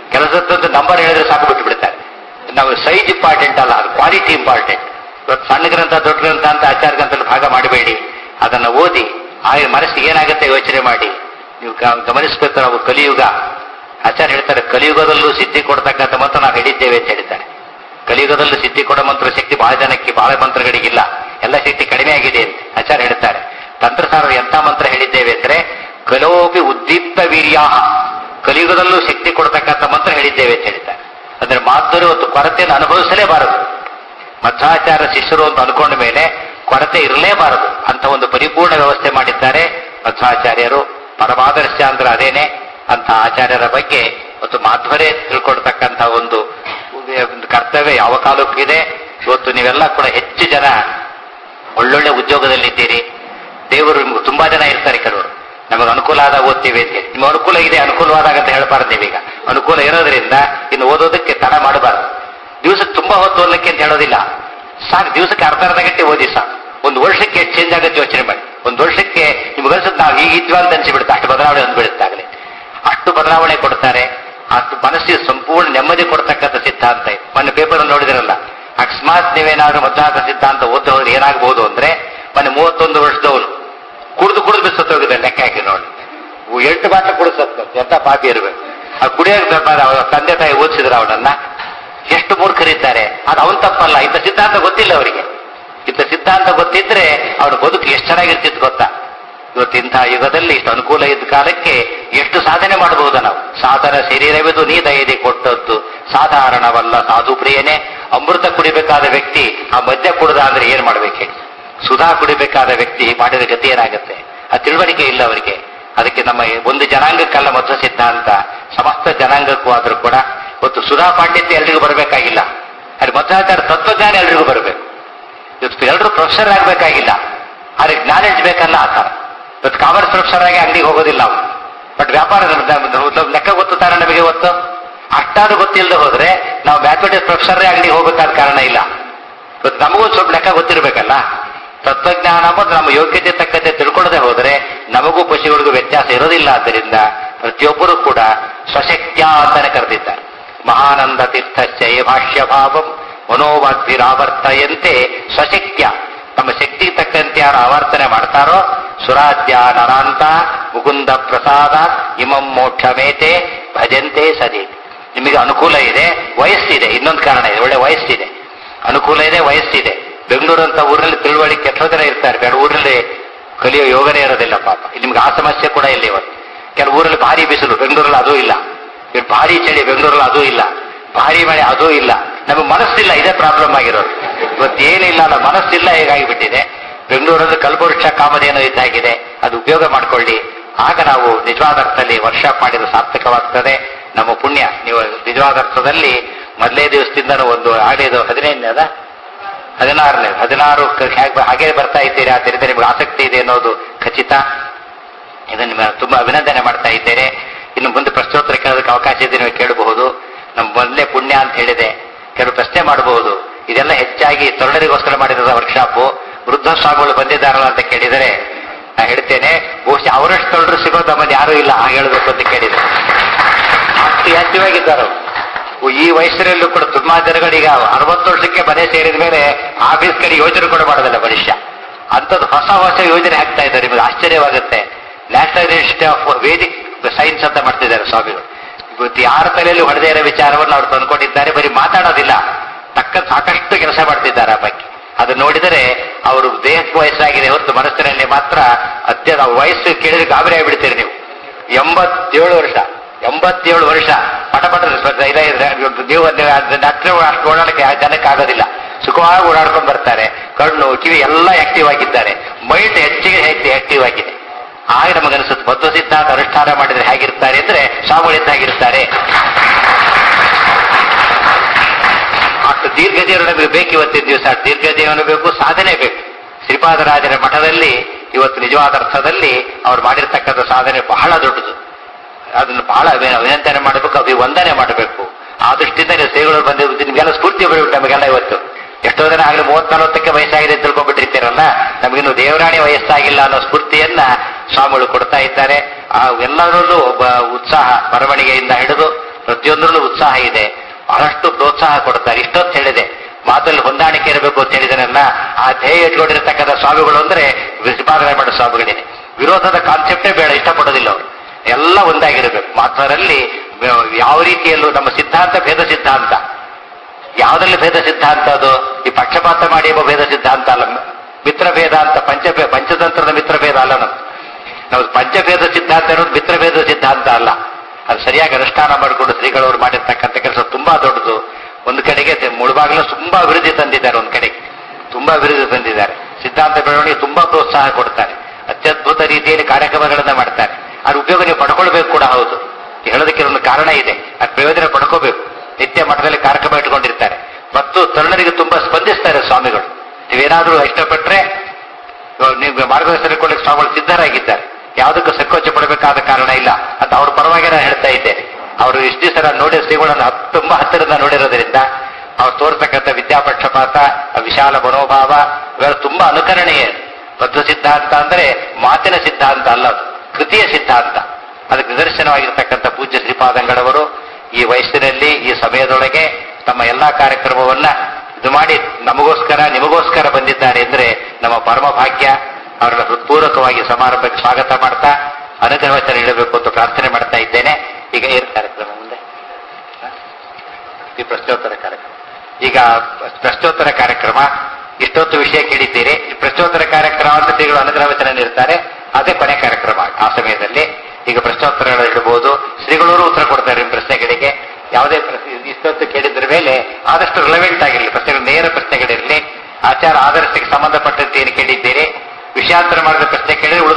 ಕೆಲಸದ ನಂಬರ್ ಹೇಳಿದ್ರೆ ಸಾಕು ಬಿಟ್ಟು ಬಿಡ್ತಾರೆ ನಾವು ಸೈಜ್ ಇಂಪಾರ್ಟೆಂಟ್ ಅಲ್ಲ ಅದು ಕ್ವಾಲಿಟಿ ಇಂಪಾರ್ಟೆಂಟ್ ಇವತ್ತು ಸಣ್ಣ ಗ್ರಂಥ ದೊಡ್ಡ ಗ್ರಂಥ ಅಂತ ಆಚಾರ ಗ್ರಂಥದಲ್ಲಿ ಭಾಗ ಮಾಡಬೇಡಿ ಅದನ್ನ ಓದಿ ಆಗ ಮನಸ್ಸಿಗೆ ಏನಾಗುತ್ತೆ ಯೋಚನೆ ಮಾಡಿ ನೀವು ಗ- ಗಮನಿಸಬೇಕು ನಾವು ಕಲಿಯುಗ ಆಚಾರ್ಯ ಹೇಳ್ತಾರೆ ಕಲಿಯುಗದಲ್ಲೂ ಸಿದ್ಧಿ ಕೊಡ್ತಕ್ಕಂಥ ಮಂತ್ರ ನಾವು ಹೇಳಿದ್ದೇವೆ ಅಂತ ಹೇಳ್ತಾರೆ ಕಲಿಯುಗದಲ್ಲೂ ಸಿದ್ಧಿ ಕೊಡೋ ಮಂತ್ರ ಶಕ್ತಿ ಬಹಳ ಜನಕ್ಕೆ ಬಹಳ ಮಂತ್ರಗಳಿಗಿಲ್ಲ ಎಲ್ಲ ಶಕ್ತಿ ಕಡಿಮೆ ಆಗಿದೆ ಅಂತ ಆಚಾರ್ಯ ಹೇಳ್ತಾರೆ ತಂತ್ರಸಾರರು ಎಂಥ ಮಂತ್ರ ಹೇಳಿದ್ದೇವೆ ಅಂದ್ರೆ ಕಲೋಪಿ ಉದ್ದೀಪ್ತ ವೀರ್ಯಾಹ ಕಲಿಯುಗದಲ್ಲೂ ಶಕ್ತಿ ಕೊಡ್ತಕ್ಕಂಥ ಮಂತ್ರ ಹೇಳಿದ್ದೇವೆ ಅಂತ ಹೇಳ್ತಾರೆ ಅಂದ್ರೆ ಮಾಧುರ್ಯ ಒಂದು ಕೊರತೆಯನ್ನು ಅನುಭವಿಸಲೇಬಾರದು ಮಧ್ವಾಚಾರ ಶಿಷ್ಯರು ಅಂತ ಅನ್ಕೊಂಡ ಮೇಲೆ ಕೊರತೆ ಇರಲೇಬಾರದು ಅಂತ ಒಂದು ಪರಿಪೂರ್ಣ ವ್ಯವಸ್ಥೆ ಮಾಡಿದ್ದಾರೆ ಮಧ್ವಾಚಾರ್ಯರು ಪರಮಾದರ್ಶ ಅಂದ್ರೆ ಅದೇನೆ ಅಂತ ಆಚಾರ್ಯರ ಬಗ್ಗೆ ಮತ್ತು ಮಾಧ್ವರೇ ತಿಳ್ಕೊಳ್ತಕ್ಕಂಥ ಒಂದು ಒಂದು ಕರ್ತವ್ಯ ಯಾವ ಕಾಲಕ್ಕೂ ಇದೆ ಇವತ್ತು ನೀವೆಲ್ಲ ಕೂಡ ಹೆಚ್ಚು ಜನ ಒಳ್ಳೊಳ್ಳೆ ಉದ್ಯೋಗದಲ್ಲಿದ್ದೀರಿ ದೇವರು ನಿಮ್ಗೆ ತುಂಬಾ ಜನ ಇರ್ತಾರೆ ಕೆಲವರು ನಮಗೆ ಅನುಕೂಲ ಆದಾಗ ಓದ್ತೀವಿ ಅಂತ ಹೇಳಿ. ನಿಮ್ಮ ಅನುಕೂಲ ಇದೆ ಅನುಕೂಲವಾದಾಗ ಅಂತ ಹೇಳ್ಬಾರ್ದು ನೀವೀಗ ಅನುಕೂಲ ಇರೋದ್ರಿಂದ ಇನ್ನು ಓದೋದಕ್ಕೆ ತಡ ಮಾಡಬಾರ್ದು ದಿವಸಕ್ಕೆ ತುಂಬಾ ಹೊತ್ತು ಓದಲಿಕ್ಕೆ ಅಂತ ಹೇಳೋದಿಲ್ಲ ಸಾಕು ದಿವಸಕ್ಕೆ ಅರ್ಧ ಅರ್ಧ ಗಂಟೆ ಓದಿ ಸಾಕು ಒಂದು ವರ್ಷಕ್ಕೆ ಎಷ್ಟು ಚೇಂಜ್ ಆಗುತ್ತೆ ಯೋಚನೆ ಮಾಡಿ ಒಂದು ವರ್ಷಕ್ಕೆ ನಿಮ್ಗೆ ಅನ್ಸುತ್ತೆ ನಾವು ಈಗ ಇದ್ವಾ ಅಂತ ಅನ್ಸಿಬಿಡುತ್ತೆ ಅಷ್ಟು ಬದಲಾವಣೆ ಅಂದ್ಬಿಡುತ್ತಾಗಲಿ ಅಷ್ಟು ಬದಲಾವಣೆ ಕೊಡ್ತಾರೆ ಅಷ್ಟು ಮನಸ್ಸಿಗೆ ಸಂಪೂರ್ಣ ನೆಮ್ಮದಿ ಕೊಡ್ತಕ್ಕಂಥ ಸಿದ್ಧಾಂತ ಇದೆ. ಮೊನ್ನೆ ಪೇಪರ್ ನೋಡಿದಿರಲ್ಲ ಅಕಸ್ಮಾತ್ ನೀವೇನಾದ್ರೂ ಮಧ್ಯಾಹ್ನ ಸಿದ್ಧಾಂತ ಓದ್ತಾ ಹೋದ್ರೆ ಏನಾಗಬಹುದು ಅಂದ್ರೆ ಮೊನ್ನೆ ಮೂವತ್ತೊಂದು ವರ್ಷದವನು ಕುಡಿದು ಕುಡಿದು ಬಿಸತ್ತು ಹೋಗಿದೆ ಲೆಕ್ಕ ಹಾಕಿ ನೋಡಿ ಇವು ಎಂಟು ಬಾಟ್ಲು ಕುಡಿಸತ್ತ ಎಂತ ಪಾಪಿ ಇರಬೇಕು ಆ ಕುಡಿಯೋಕೆ ಸ್ವಲ್ಪ ಅವ್ರ ತಂದೆ ತಾಯಿ ಓದಿಸಿದ್ರ ಅವನನ್ನ ಎಷ್ಟು ಮೂರ್ಖರಿದ್ದಾರೆ ಅದು ಅವನ್ ತಪ್ಪಲ್ಲ ಇಂಥ ಸಿದ್ಧಾಂತ ಗೊತ್ತಿಲ್ಲ ಅವರಿಗೆ ಇಂಥ ಸಿದ್ಧಾಂತ ಗೊತ್ತಿದ್ರೆ ಅವ್ರ ಬದುಕು ಎಷ್ಟು ಚೆನ್ನಾಗಿರ್ತಿತ್ತು ಗೊತ್ತಾ ಇವತ್ತು ಇಂಥ ಯುಗದಲ್ಲಿ ಇಷ್ಟು ಅನುಕೂಲ ಇದ್ದ ಕಾಲಕ್ಕೆ ಎಷ್ಟು ಸಾಧನೆ ಮಾಡಬಹುದು ನಾವು ಸಾಧನ ಶರೀರವಿದು ನೀ ದಯದಿ ಕೊಟ್ಟದ್ದು ಸಾಧಾರಣವಲ್ಲ ಸಾಧು ಪ್ರಿಯನೇ ಅಮೃತ ಕುಡಿಬೇಕಾದ ವ್ಯಕ್ತಿ ಆ ಮದ್ಯ ಕುಡಿದ ಅಂದ್ರೆ ಏನ್ ಮಾಡ್ಬೇಕು ಹೇಳಿ ಸುಧಾ ಕುಡಿಬೇಕಾದ ವ್ಯಕ್ತಿ ಮಾಡಿದ ಗತಿ ಏನಾಗುತ್ತೆ ಆ ತಿಳುವಳಿಕೆ ಇಲ್ಲ ಅವರಿಗೆ ಅದಕ್ಕೆ ನಮ್ಮ ಒಂದು ಜನಾಂಗಕ್ಕಲ್ಲ ಮಧ್ವ ಸಿದ್ಧಾಂತ ಸಮಸ್ತ ಜನಾಂಗಕ್ಕೂ ಆದ್ರೂ ಕೂಡ ಇವತ್ತು ಸುಧಾ ಪಾಂಡಿತ್ಯ ಎಲ್ರಿಗೂ ಬರಬೇಕಾಗಿಲ್ಲ ಅಲ್ಲಿ ಮಧ್ವಾಚಾರ ತತ್ವಜ್ಞಾನ ಎಲ್ರಿಗೂ ಬರಬೇಕು ಇವತ್ತು ಎಲ್ಲರೂ ಪ್ರೊಫೆಸರ್ ಆಗಬೇಕಾಗಿಲ್ಲ ಆದ್ರೆ ನಾಲೆಡ್ಜ್ ಬೇಕಲ್ಲ ಆ ಥರ ಇವತ್ತು ಕಾಮರ್ಸ್ ಪ್ರೊಫೆಸರ್ ಆಗಿ ಅಂಗಡಿಗೆ ಹೋಗೋದಿಲ್ಲ ನಾವು ಬಟ್ ವ್ಯಾಪಾರ ಲೆಕ್ಕ ಗೊತ್ತುತ್ತಾರೆ ನಮಗೆ ಇವತ್ತು ಅಷ್ಟಾದ್ರೂ ಗೊತ್ತಿಲ್ಲದೆ ಹೋದ್ರೆ ನಾವು ಮ್ಯಾಥಮೆಟಿಕ್ಸ್ ಪ್ರೊಫೆಸರ್ ಅಂಗಡಿಗೆ ಹೋಗಬೇಕಾದ ಕಾರಣ ಇಲ್ಲ ಇವತ್ತು ನಮಗೂ ಸ್ವಲ್ಪ ಲೆಕ್ಕ ಗೊತ್ತಿರಬೇಕಲ್ಲ ತತ್ವಜ್ಞಾನ ಮತ್ತು ನಮ್ಮ ಯೋಗ್ಯತೆ ತಕ್ಕಂತೆ ತಿಳ್ಕೊಳ್ಳದೆ ಹೋದರೆ ನಮಗೂ ಪಶುಗಳಿಗೂ ವ್ಯತ್ಯಾಸ ಇರೋದಿಲ್ಲ ಆದ್ದರಿಂದ ಪ್ರತಿಯೊಬ್ಬರೂ ಕೂಡ ಸ್ವಶಕ್ತ್ಯ ಅಂತಾನೆ ಕರೆದಿದ್ದಾರೆ ಮಹಾನಂದ ತೀರ್ಥಶ್ಚಯ ಭಾಷ್ಯ ಭಾವಂ ಮನೋವಾಗ್ಭಿರಾವರ್ತಯಂತೆ ಸ್ವಶಕ್ತ್ಯ ತಮ್ಮ ಶಕ್ತಿಗೆ ತಕ್ಕಂತೆ ಯಾರು ಆವರ್ತನೆ ಮಾಡ್ತಾರೋ ಸುರಾಜ್ಯ ನರಾಂತ ಮುಕುಂದ ಪ್ರಸಾದ ಇಮಂ ಮೋಕ್ಷ ಮೇತೆ ಭಜಂತೆ ಸದಿ ನಿಮಗೆ ಅನುಕೂಲ ಇದೆ ವಯಸ್ಸಿದೆ ಇನ್ನೊಂದು ಕಾರಣ ಇದೆ ಒಳ್ಳೆ ವಯಸ್ಸಿದೆ ಅನುಕೂಲ ಇದೆ ವಯಸ್ಸಿದೆ ಬೆಂಗಳೂರು ಅಂತ ಊರಲ್ಲಿ ತಿಳುವಳಿಕೆ ಎಷ್ಟೋ ಜನ ಇರ್ತಾರೆ ಬೇರೆ ಊರಲ್ಲಿ ಕಲಿಯೋ ಯೋಗನೇ ಇರೋದಿಲ್ಲ ಪಾಪ ಇಲ್ಲಿ ನಿಮ್ಗೆ ಆ ಸಮಸ್ಯೆ ಕೂಡ ಇಲ್ಲ ಇವತ್ತು ಕೆಲವು ಊರಲ್ಲಿ ಭಾರಿ ಬಿಸಿಲು ಬೆಂಗಳೂರಲ್ಲಿ ಅದೂ ಇಲ್ಲ ಇಲ್ಲಿ ಭಾರಿ ಚಳಿ ಬೆಂಗಳೂರಲ್ಲಿ ಅದೂ ಇಲ್ಲ ಭಾರಿ ಮಳೆ ಅದೂ ಇಲ್ಲ ನಮಗೆ ಮನಸ್ಸಿಲ್ಲ ಇದೇ ಪ್ರಾಬ್ಲಮ್ ಆಗಿರೋದು ಇವತ್ತೇನಿಲ್ಲ ಅಲ್ಲ ಮನಸ್ಸಿಲ್ಲ ಹೇಗಾಗಿಬಿಟ್ಟಿದೆ ಬೆಂಗಳೂರಲ್ಲಿ ಕಲ್ಪವೃಕ್ಷ ಕಾಮಧೇನು ಇದ್ದಾಗಿದೆ ಅದು ಉಪಯೋಗ ಮಾಡ್ಕೊಳ್ಳಿ ಆಗ ನಾವು ನಿಜವಾದ ಅರ್ಥದಲ್ಲಿ ವರ್ಷಾಪ್ ಮಾಡಿದ್ರೆ ಸಾರ್ಥಕವಾಗ್ತದೆ ನಮ್ಮ ಪುಣ್ಯ ನೀವು ನಿಜವಾದ ಅರ್ಥದಲ್ಲಿ ಮೊದಲೇ ದಿವಸದಿಂದ ಒಂದು ಆಡಿದ್ದು ಹದಿನೈದನೇದ ಹದಿನಾರನೇ ಹದಿನಾರು ಕ- ಹ್ಯಾಗ್- ಹಾಗೆ ಬರ್ತಾ ಇದ್ದೀರಿ ಆದ್ದರಿಂದ ನಿಮ್ಗೆ ಆಸಕ್ತಿ ಇದೆ ಅನ್ನೋದು ಖಚಿತ ಇದನ್ನು ನಿಮ್ಮ ತುಂಬಾ ಅಭಿನಂದನೆ ಮಾಡ್ತಾ ಇದ್ದೇನೆ ಇನ್ನು ಮುಂದೆ ಪ್ರಶ್ನೋತ್ತರ ಕೇಳೋದಕ್ಕೆ ಅವಕಾಶ ಇದೆ ನೀವು ಕೇಳಬಹುದು ನಮ್ಮ ಮೊದಲೇ ಪುಣ್ಯ ಅಂತ ಹೇಳಿದೆ ಕೆಲವು ಪ್ರಶ್ನೆ ಮಾಡಬಹುದು ಇದೆಲ್ಲ ಹೆಚ್ಚಾಗಿ ತರುಣರಿಗೋಸ್ಕರ ಮಾಡಿದ ವರ್ಕ್ಶಾಪು ವೃದ್ಧ ಸ್ವಾಮಿಗಳು ಬಂದಿದ್ದಾರಲ್ಲ ಅಂತ ಕೇಳಿದರೆ ನಾ ಹೇಳ್ತೇನೆ ಬಹುಶಃ ಅವರಷ್ಟು ತೊಳ್ರು ಸಿಗೋ ನಮ್ಮಲ್ಲಿ ಯಾರೂ ಇಲ್ಲ ಹಾಗೆ ಹೇಳಬೇಕು ಅಂತ ಕೇಳಿದೆ ಅಷ್ಟು ಆಕ್ಟಿವ್ ಆಗಿದ್ದಾರೆ ಅವ್ರು. ಈ ವಯಸ್ಸಿನಲ್ಲೂ ಕೂಡ ತುಂಬಾ ಜನಗಳೀಗ ಅರವತ್ತು ವರ್ಷಕ್ಕೆ ಮನೆ ಸೇರಿದ ಮೇಲೆ ಆಫೀಸ್ ಕಡೆ ಯೋಜನೆ ಕೂಡ ಮಾಡೋದಿಲ್ಲ ಮನುಷ್ಯ ಅಂಥದ್ದು ಹೊಸ ಹೊಸ ಯೋಜನೆ ಹಾಕ್ತಾ ಇದ್ದಾರೆ ನಿಮಗೆ ಆಶ್ಚರ್ಯವಾಗುತ್ತೆ national institute of Vedic science ಅಂತ ಮಾಡ್ತಿದ್ದಾರೆ ಸ್ವಾಮಿಗಳು ಇವತ್ತು ಯಾರ ತಲೆಯಲ್ಲಿ ಹೊಡೆದೇ ಇರೋ ವಿಚಾರವನ್ನು ಅವ್ರು ತಂದ್ಕೊಂಡಿದ್ದಾರೆ ಬರೀ ಮಾತಾಡೋದಿಲ್ಲ ತಕ್ಕ ಸಾಕಷ್ಟು ಕೆಲಸ ಮಾಡ್ತಿದ್ದಾರೆ ಆ ಬಗ್ಗೆ ಅದು ನೋಡಿದರೆ ಅವರು ದೇಹಕ್ಕೆ ವಯಸ್ಸಾಗಿದೆ ಹೊರತು ಮನಸ್ಸಿನಲ್ಲಿ ಮಾತ್ರ ಅತ್ಯಂತ ವಯಸ್ಸು ಕೇಳಿದ್ರೆ ಗಾಬರಿ ಆಗಿಬಿಡ್ತೀರಿ ನೀವು ಎಂಬತ್ತೇಳು ವರ್ಷ ಎಂಬತ್ತೇಳು ವರ್ಷ ಪಟ ಪಟ ಇಲ್ಲ ಇದ್ರೆ ನೀವು ಡಾಕ್ಟರ್ ಅಷ್ಟು ಓಡಾಡಕ್ಕೆ ಆ ಜನಕ್ಕೆ ಆಗೋದಿಲ್ಲ ಸುಖವಾಗಿ ಓಡಾಡ್ಕೊಂಡು ಬರ್ತಾರೆ ಕಣ್ಣು ಕಿವಿ ಎಲ್ಲ ಆಕ್ಟಿವ್ ಆಗಿದ್ದಾರೆ ಮೈಂಡ್ ಹೆಚ್ಚಿಗೆ ಹೆಚ್ಚು ಆಕ್ಟಿವ್ ಆಗಿದೆ ಆಗ ನಮಗನಿಸುತ್ತೆ ಬದ್ಧ ಸಿದ್ಧಾಂತ ಅನುಷ್ಠಾನ ಮಾಡಿದ್ರೆ ಹೇಗಿರ್ತಾರೆ ಅಂದ್ರೆ ಸ್ವಾಮಿಗಳಿಂದ ಹೇಗಿರ್ತಾರೆ ಅಷ್ಟು ದೀರ್ಘ ಜೀವನ ನಮಗೆ ಬೇಕು ಇವತ್ತಿನ ದಿವಸ ದೀರ್ಘ ಜೀವನ ಬೇಕು ಸಾಧನೆ ಬೇಕು ಶ್ರೀಪಾದರಾಜರ ಮಠದಲ್ಲಿ ಇವತ್ತು ನಿಜವಾದ ಅರ್ಥದಲ್ಲಿ ಅವ್ರು ಮಾಡಿರ್ತಕ್ಕಂಥ ಸಾಧನೆ ಬಹಳ ದೊಡ್ಡದು ಅದನ್ನು ಬಹಳ ಅಭಿ- ಅಭಿನಂದನೆ ಮಾಡಬೇಕು ಅಭಿವಂದನೆ ಮಾಡಬೇಕು ಆ ದೃಷ್ಟಿಯಿಂದ ನೀವು ಸೇವೆಗಳು ಬಂದಿದ್ದು ನಿಮಗೆಲ್ಲ ಸ್ಫೂರ್ತಿ ಬರಬೇಕು ನಮಗೆಲ್ಲ ಇವತ್ತು ಎಷ್ಟೋ ಜನ ಆಗಲಿ ಮೂವತ್ ನಲವತ್ತಕ್ಕೆ ವಯಸ್ಸಾಗಿದೆ ಅಂತ ತಿಳ್ಕೊಂಡ್ಬಿಟ್ಟಿರ್ತೀರಲ್ಲ ನಮಗಿನ್ನು ದೇವರಾಣಿ ವಯಸ್ಸಾಗಿಲ್ಲ ಅನ್ನೋ ಸ್ಫೂರ್ತಿಯನ್ನ ಸ್ವಾಮಿಗಳು ಕೊಡ್ತಾ ಇದ್ದಾರೆ ಆ ಎಲ್ಲರಲ್ಲೂ ಒಬ್ಬ ಉತ್ಸಾಹ ಬರವಣಿಗೆಯಿಂದ ಹಿಡಿದು ಪ್ರತಿಯೊಂದರಲ್ಲೂ ಉತ್ಸಾಹ ಇದೆ ಬಹಳಷ್ಟು ಪ್ರೋತ್ಸಾಹ ಕೊಡ್ತಾರೆ ಇಷ್ಟೊತ್ತು ಹೇಳಿದೆ ಮಾತಲ್ಲಿ ಹೊಂದಾಣಿಕೆ ಇರಬೇಕು ಅಂತ ಹೇಳಿದನಲ್ಲ ಆ ಧ್ಯೇಯ ಇಟ್ಕೊಂಡಿರ್ತಕ್ಕಂಥ ಸ್ವಾಮಿಗಳು ಅಂದ್ರೆ ವಿಸ್ಪಾದನೆ ಮಾಡೋ ಸ್ವಾಮಿಗಳೇನೆ ವಿರೋಧದ ಕಾನ್ಸೆಪ್ಟೇ ಬೇಡ ಇಷ್ಟಪಡೋದಿಲ್ಲ ಅವರು ಎಲ್ಲ ಒಂದಾಗಿರಬೇಕು ಮಾತ್ರರಲ್ಲಿ ಯಾವ ರೀತಿಯಲ್ಲೂ ನಮ್ಮ ಸಿದ್ಧಾಂತ ಭೇದ ಸಿದ್ಧಾಂತ ಯಾವುದ್ರಲ್ಲಿ ಭೇದ ಸಿದ್ಧಾಂತ ಅದು ಈ ಪಕ್ಷಪಾತ ಮಾಡಿ ಎಂಬ ಭೇದ ಸಿದ್ಧಾಂತ ಅಲ್ಲ ಮಿತ್ರಭೇದ ಅಂತ ಪಂಚಭೇ ಪಂಚತಂತ್ರದ ಮಿತ್ರಭೇದ ಅಲ್ಲ ನಮ್ದು ನಾವು ಪಂಚಭೇದ ಸಿದ್ಧಾಂತ ಅನ್ನೋದು ಮಿತ್ರಭೇದ ಸಿದ್ಧಾಂತ ಅಲ್ಲ ಅದು ಸರಿಯಾಗಿ ಅನುಷ್ಠಾನ ಮಾಡಿಕೊಂಡು ಶ್ರೀಗಳವರು ಮಾಡಿರ್ತಕ್ಕಂಥ ಕೆಲಸ ತುಂಬಾ ದೊಡ್ಡದು ಒಂದು ಕಡೆಗೆ ತೆ- ಮುಳುಬಾಗಿಲು ತುಂಬಾ ಅಭಿವೃದ್ಧಿ ತಂದಿದ್ದಾರೆ ಒಂದು ಕಡೆಗೆ ತುಂಬಾ ಅಭಿವೃದ್ಧಿ ತಂದಿದ್ದಾರೆ ಸಿದ್ಧಾಂತ ಬೆಳವಣಿಗೆ ತುಂಬಾ ಪ್ರೋತ್ಸಾಹ ಕೊಡ್ತಾರೆ ಅತ್ಯದ್ಭುತ ರೀತಿಯಲ್ಲಿ ಕಾರ್ಯಕ್ರಮಗಳನ್ನ ಮಾಡ್ತಾರೆ ಅದ್ರ ಉಪಯೋಗ ನೀವು ಪಡ್ಕೊಳ್ಬೇಕು ಕೂಡ ಹೌದು ಹೇಳೋದಕ್ಕೆ ಒಂದು ಕಾರಣ ಇದೆ ಅದ್ ಪ್ರಯೋಜನ ಪಡ್ಕೋಬೇಕು ನಿತ್ಯ ಮಠದಲ್ಲಿ ಕಾರ್ಯಕ್ರಮ ಇಟ್ಕೊಂಡಿರ್ತಾರೆ ಮತ್ತು ತರುಣರಿಗೆ ತುಂಬಾ ಸ್ಪಂದಿಸ್ತಾರೆ ಸ್ವಾಮಿಗಳು ನೀವೇನಾದ್ರೂ ಇಷ್ಟಪಟ್ರೆ ಇವಾಗ ನೀವು ಮಾರ್ಗದರ್ಶನ ಕೊಡಲಿಕ್ಕೆ ಸ್ವಾಮಿಗಳು ಸಿದ್ಧರಾಗಿದ್ದಾರೆ ಯಾವುದಕ್ಕೂ ಸಂಕೋಚ ಪಡಬೇಕಾದ ಕಾರಣ ಇಲ್ಲ ಅಂತ ಅವ್ರ ಪರವಾಗಿ ನಾನು ಹೇಳ್ತಾ ಇದ್ದೇನೆ ಅವರು ಇಷ್ಟು ದಿವಸ ನಾನು ನೋಡಿದ ಶ್ರೀಗಳನ್ನು ಹತ್- ತುಂಬಾ ಹತ್ತಿರದ ನೋಡಿರೋದ್ರಿಂದ ಅವ್ರು ತೋರ್ತಕ್ಕಂಥ ವಿದ್ಯಾಪಕ್ಷಪಾತ ಆ ವಿಶಾಲ ಮನೋಭಾವ ಇವೆಲ್ಲ ತುಂಬಾ ಅನುಕರಣೀಯ ಬದ್ಧ ಸಿದ್ಧಾಂತ ಅಂದ್ರೆ ಮಾತಿನ ಸಿದ್ಧಾಂತ ಅಲ್ಲ ಅದು ಕೃತಿಯ ಸಿದ್ಧಾಂತ ಅದಕ್ಕೆ ನಿದರ್ಶನವಾಗಿರ್ತಕ್ಕಂಥ ಪೂಜ್ಯ ಶ್ರೀಪಾದಂಗಳವರು ಈ ವಯಸ್ಸಿನಲ್ಲಿ ಈ ಸಮಯದೊಳಗೆ ತಮ್ಮ ಎಲ್ಲಾ ಕಾರ್ಯಕ್ರಮವನ್ನ ಇದು ಮಾಡಿ ನಮಗೋಸ್ಕರ ನಿಮಗೋಸ್ಕರ ಬಂದಿದ್ದಾರೆ ಅಂದ್ರೆ ನಮ್ಮ ಪರಮ ಭಾಗ್ಯ ಅವರನ್ನ ಹೃತ್ಪೂರ್ವಕವಾಗಿ ಸಮಾರಂಭಕ್ಕೆ ಸ್ವಾಗತ ಮಾಡ್ತಾ ಅನುಗ್ರಹವಚನ ನೀಡಬೇಕು ಅಂತ ಪ್ರಾರ್ಥನೆ ಮಾಡ್ತಾ ಇದ್ದೇನೆ ಈಗ ಏನು ಕಾರ್ಯಕ್ರಮ ಮುಂದೆ ಹ? ಈ ಪ್ರಶ್ನೋತ್ತರ ಕಾರ್ಯಕ್ರಮ ಈಗ ಪ್ರಶ್ನೋತ್ತರ ಕಾರ್ಯಕ್ರಮ ಇಷ್ಟೊತ್ತು ವಿಷಯ ಕೇಳಿದ್ದೀರಿ ಈ ಪ್ರಶ್ನೋತ್ತರ ಕಾರ್ಯಕ್ರಮ ಅಂತ ಶ್ರೀಗಳು ಅನುಗ್ರಹವಚನ ನೀಡ್ತಾರೆ ಅದೇ ಕೊನೆ ಕಾರ್ಯಕ್ರಮ ಆ ಸಮಯದಲ್ಲಿ ಈಗ ಪ್ರಶ್ನೋತ್ತರಗಳು ಇಡಬಹುದು ಶ್ರೀಗಳವರು ಉತ್ತರ ಕೊಡ್ತಾರೆ ನಿಮ್ಮ ಪ್ರಶ್ನೆಗಳಿಗೆ ಯಾವುದೇ ಪ್ರಶ್ನೆ ಇಷ್ಟೊತ್ತು ಕೇಳಿದ್ರ ಮೇಲೆ ಆದಷ್ಟು ರಿಲೆವೆಂಟ್ ಆಗಿರಲಿ ಪ್ರಶ್ನೆಗಳು ನೇರ ಪ್ರಶ್ನೆಗಳಿರಲಿ ಆಚಾರ ಆದರ್ಶಕ್ಕೆ ಸಂಬಂಧಪಟ್ಟಂತೆ ಏನು ಕೇಳಿದ್ದೀರಿ ವಿಷಯಾಂತರ ಮಾಡಿದ ಪ್ರಶ್ನೆ ಕೇಳಿದ್ರೆ ಉಳಿದ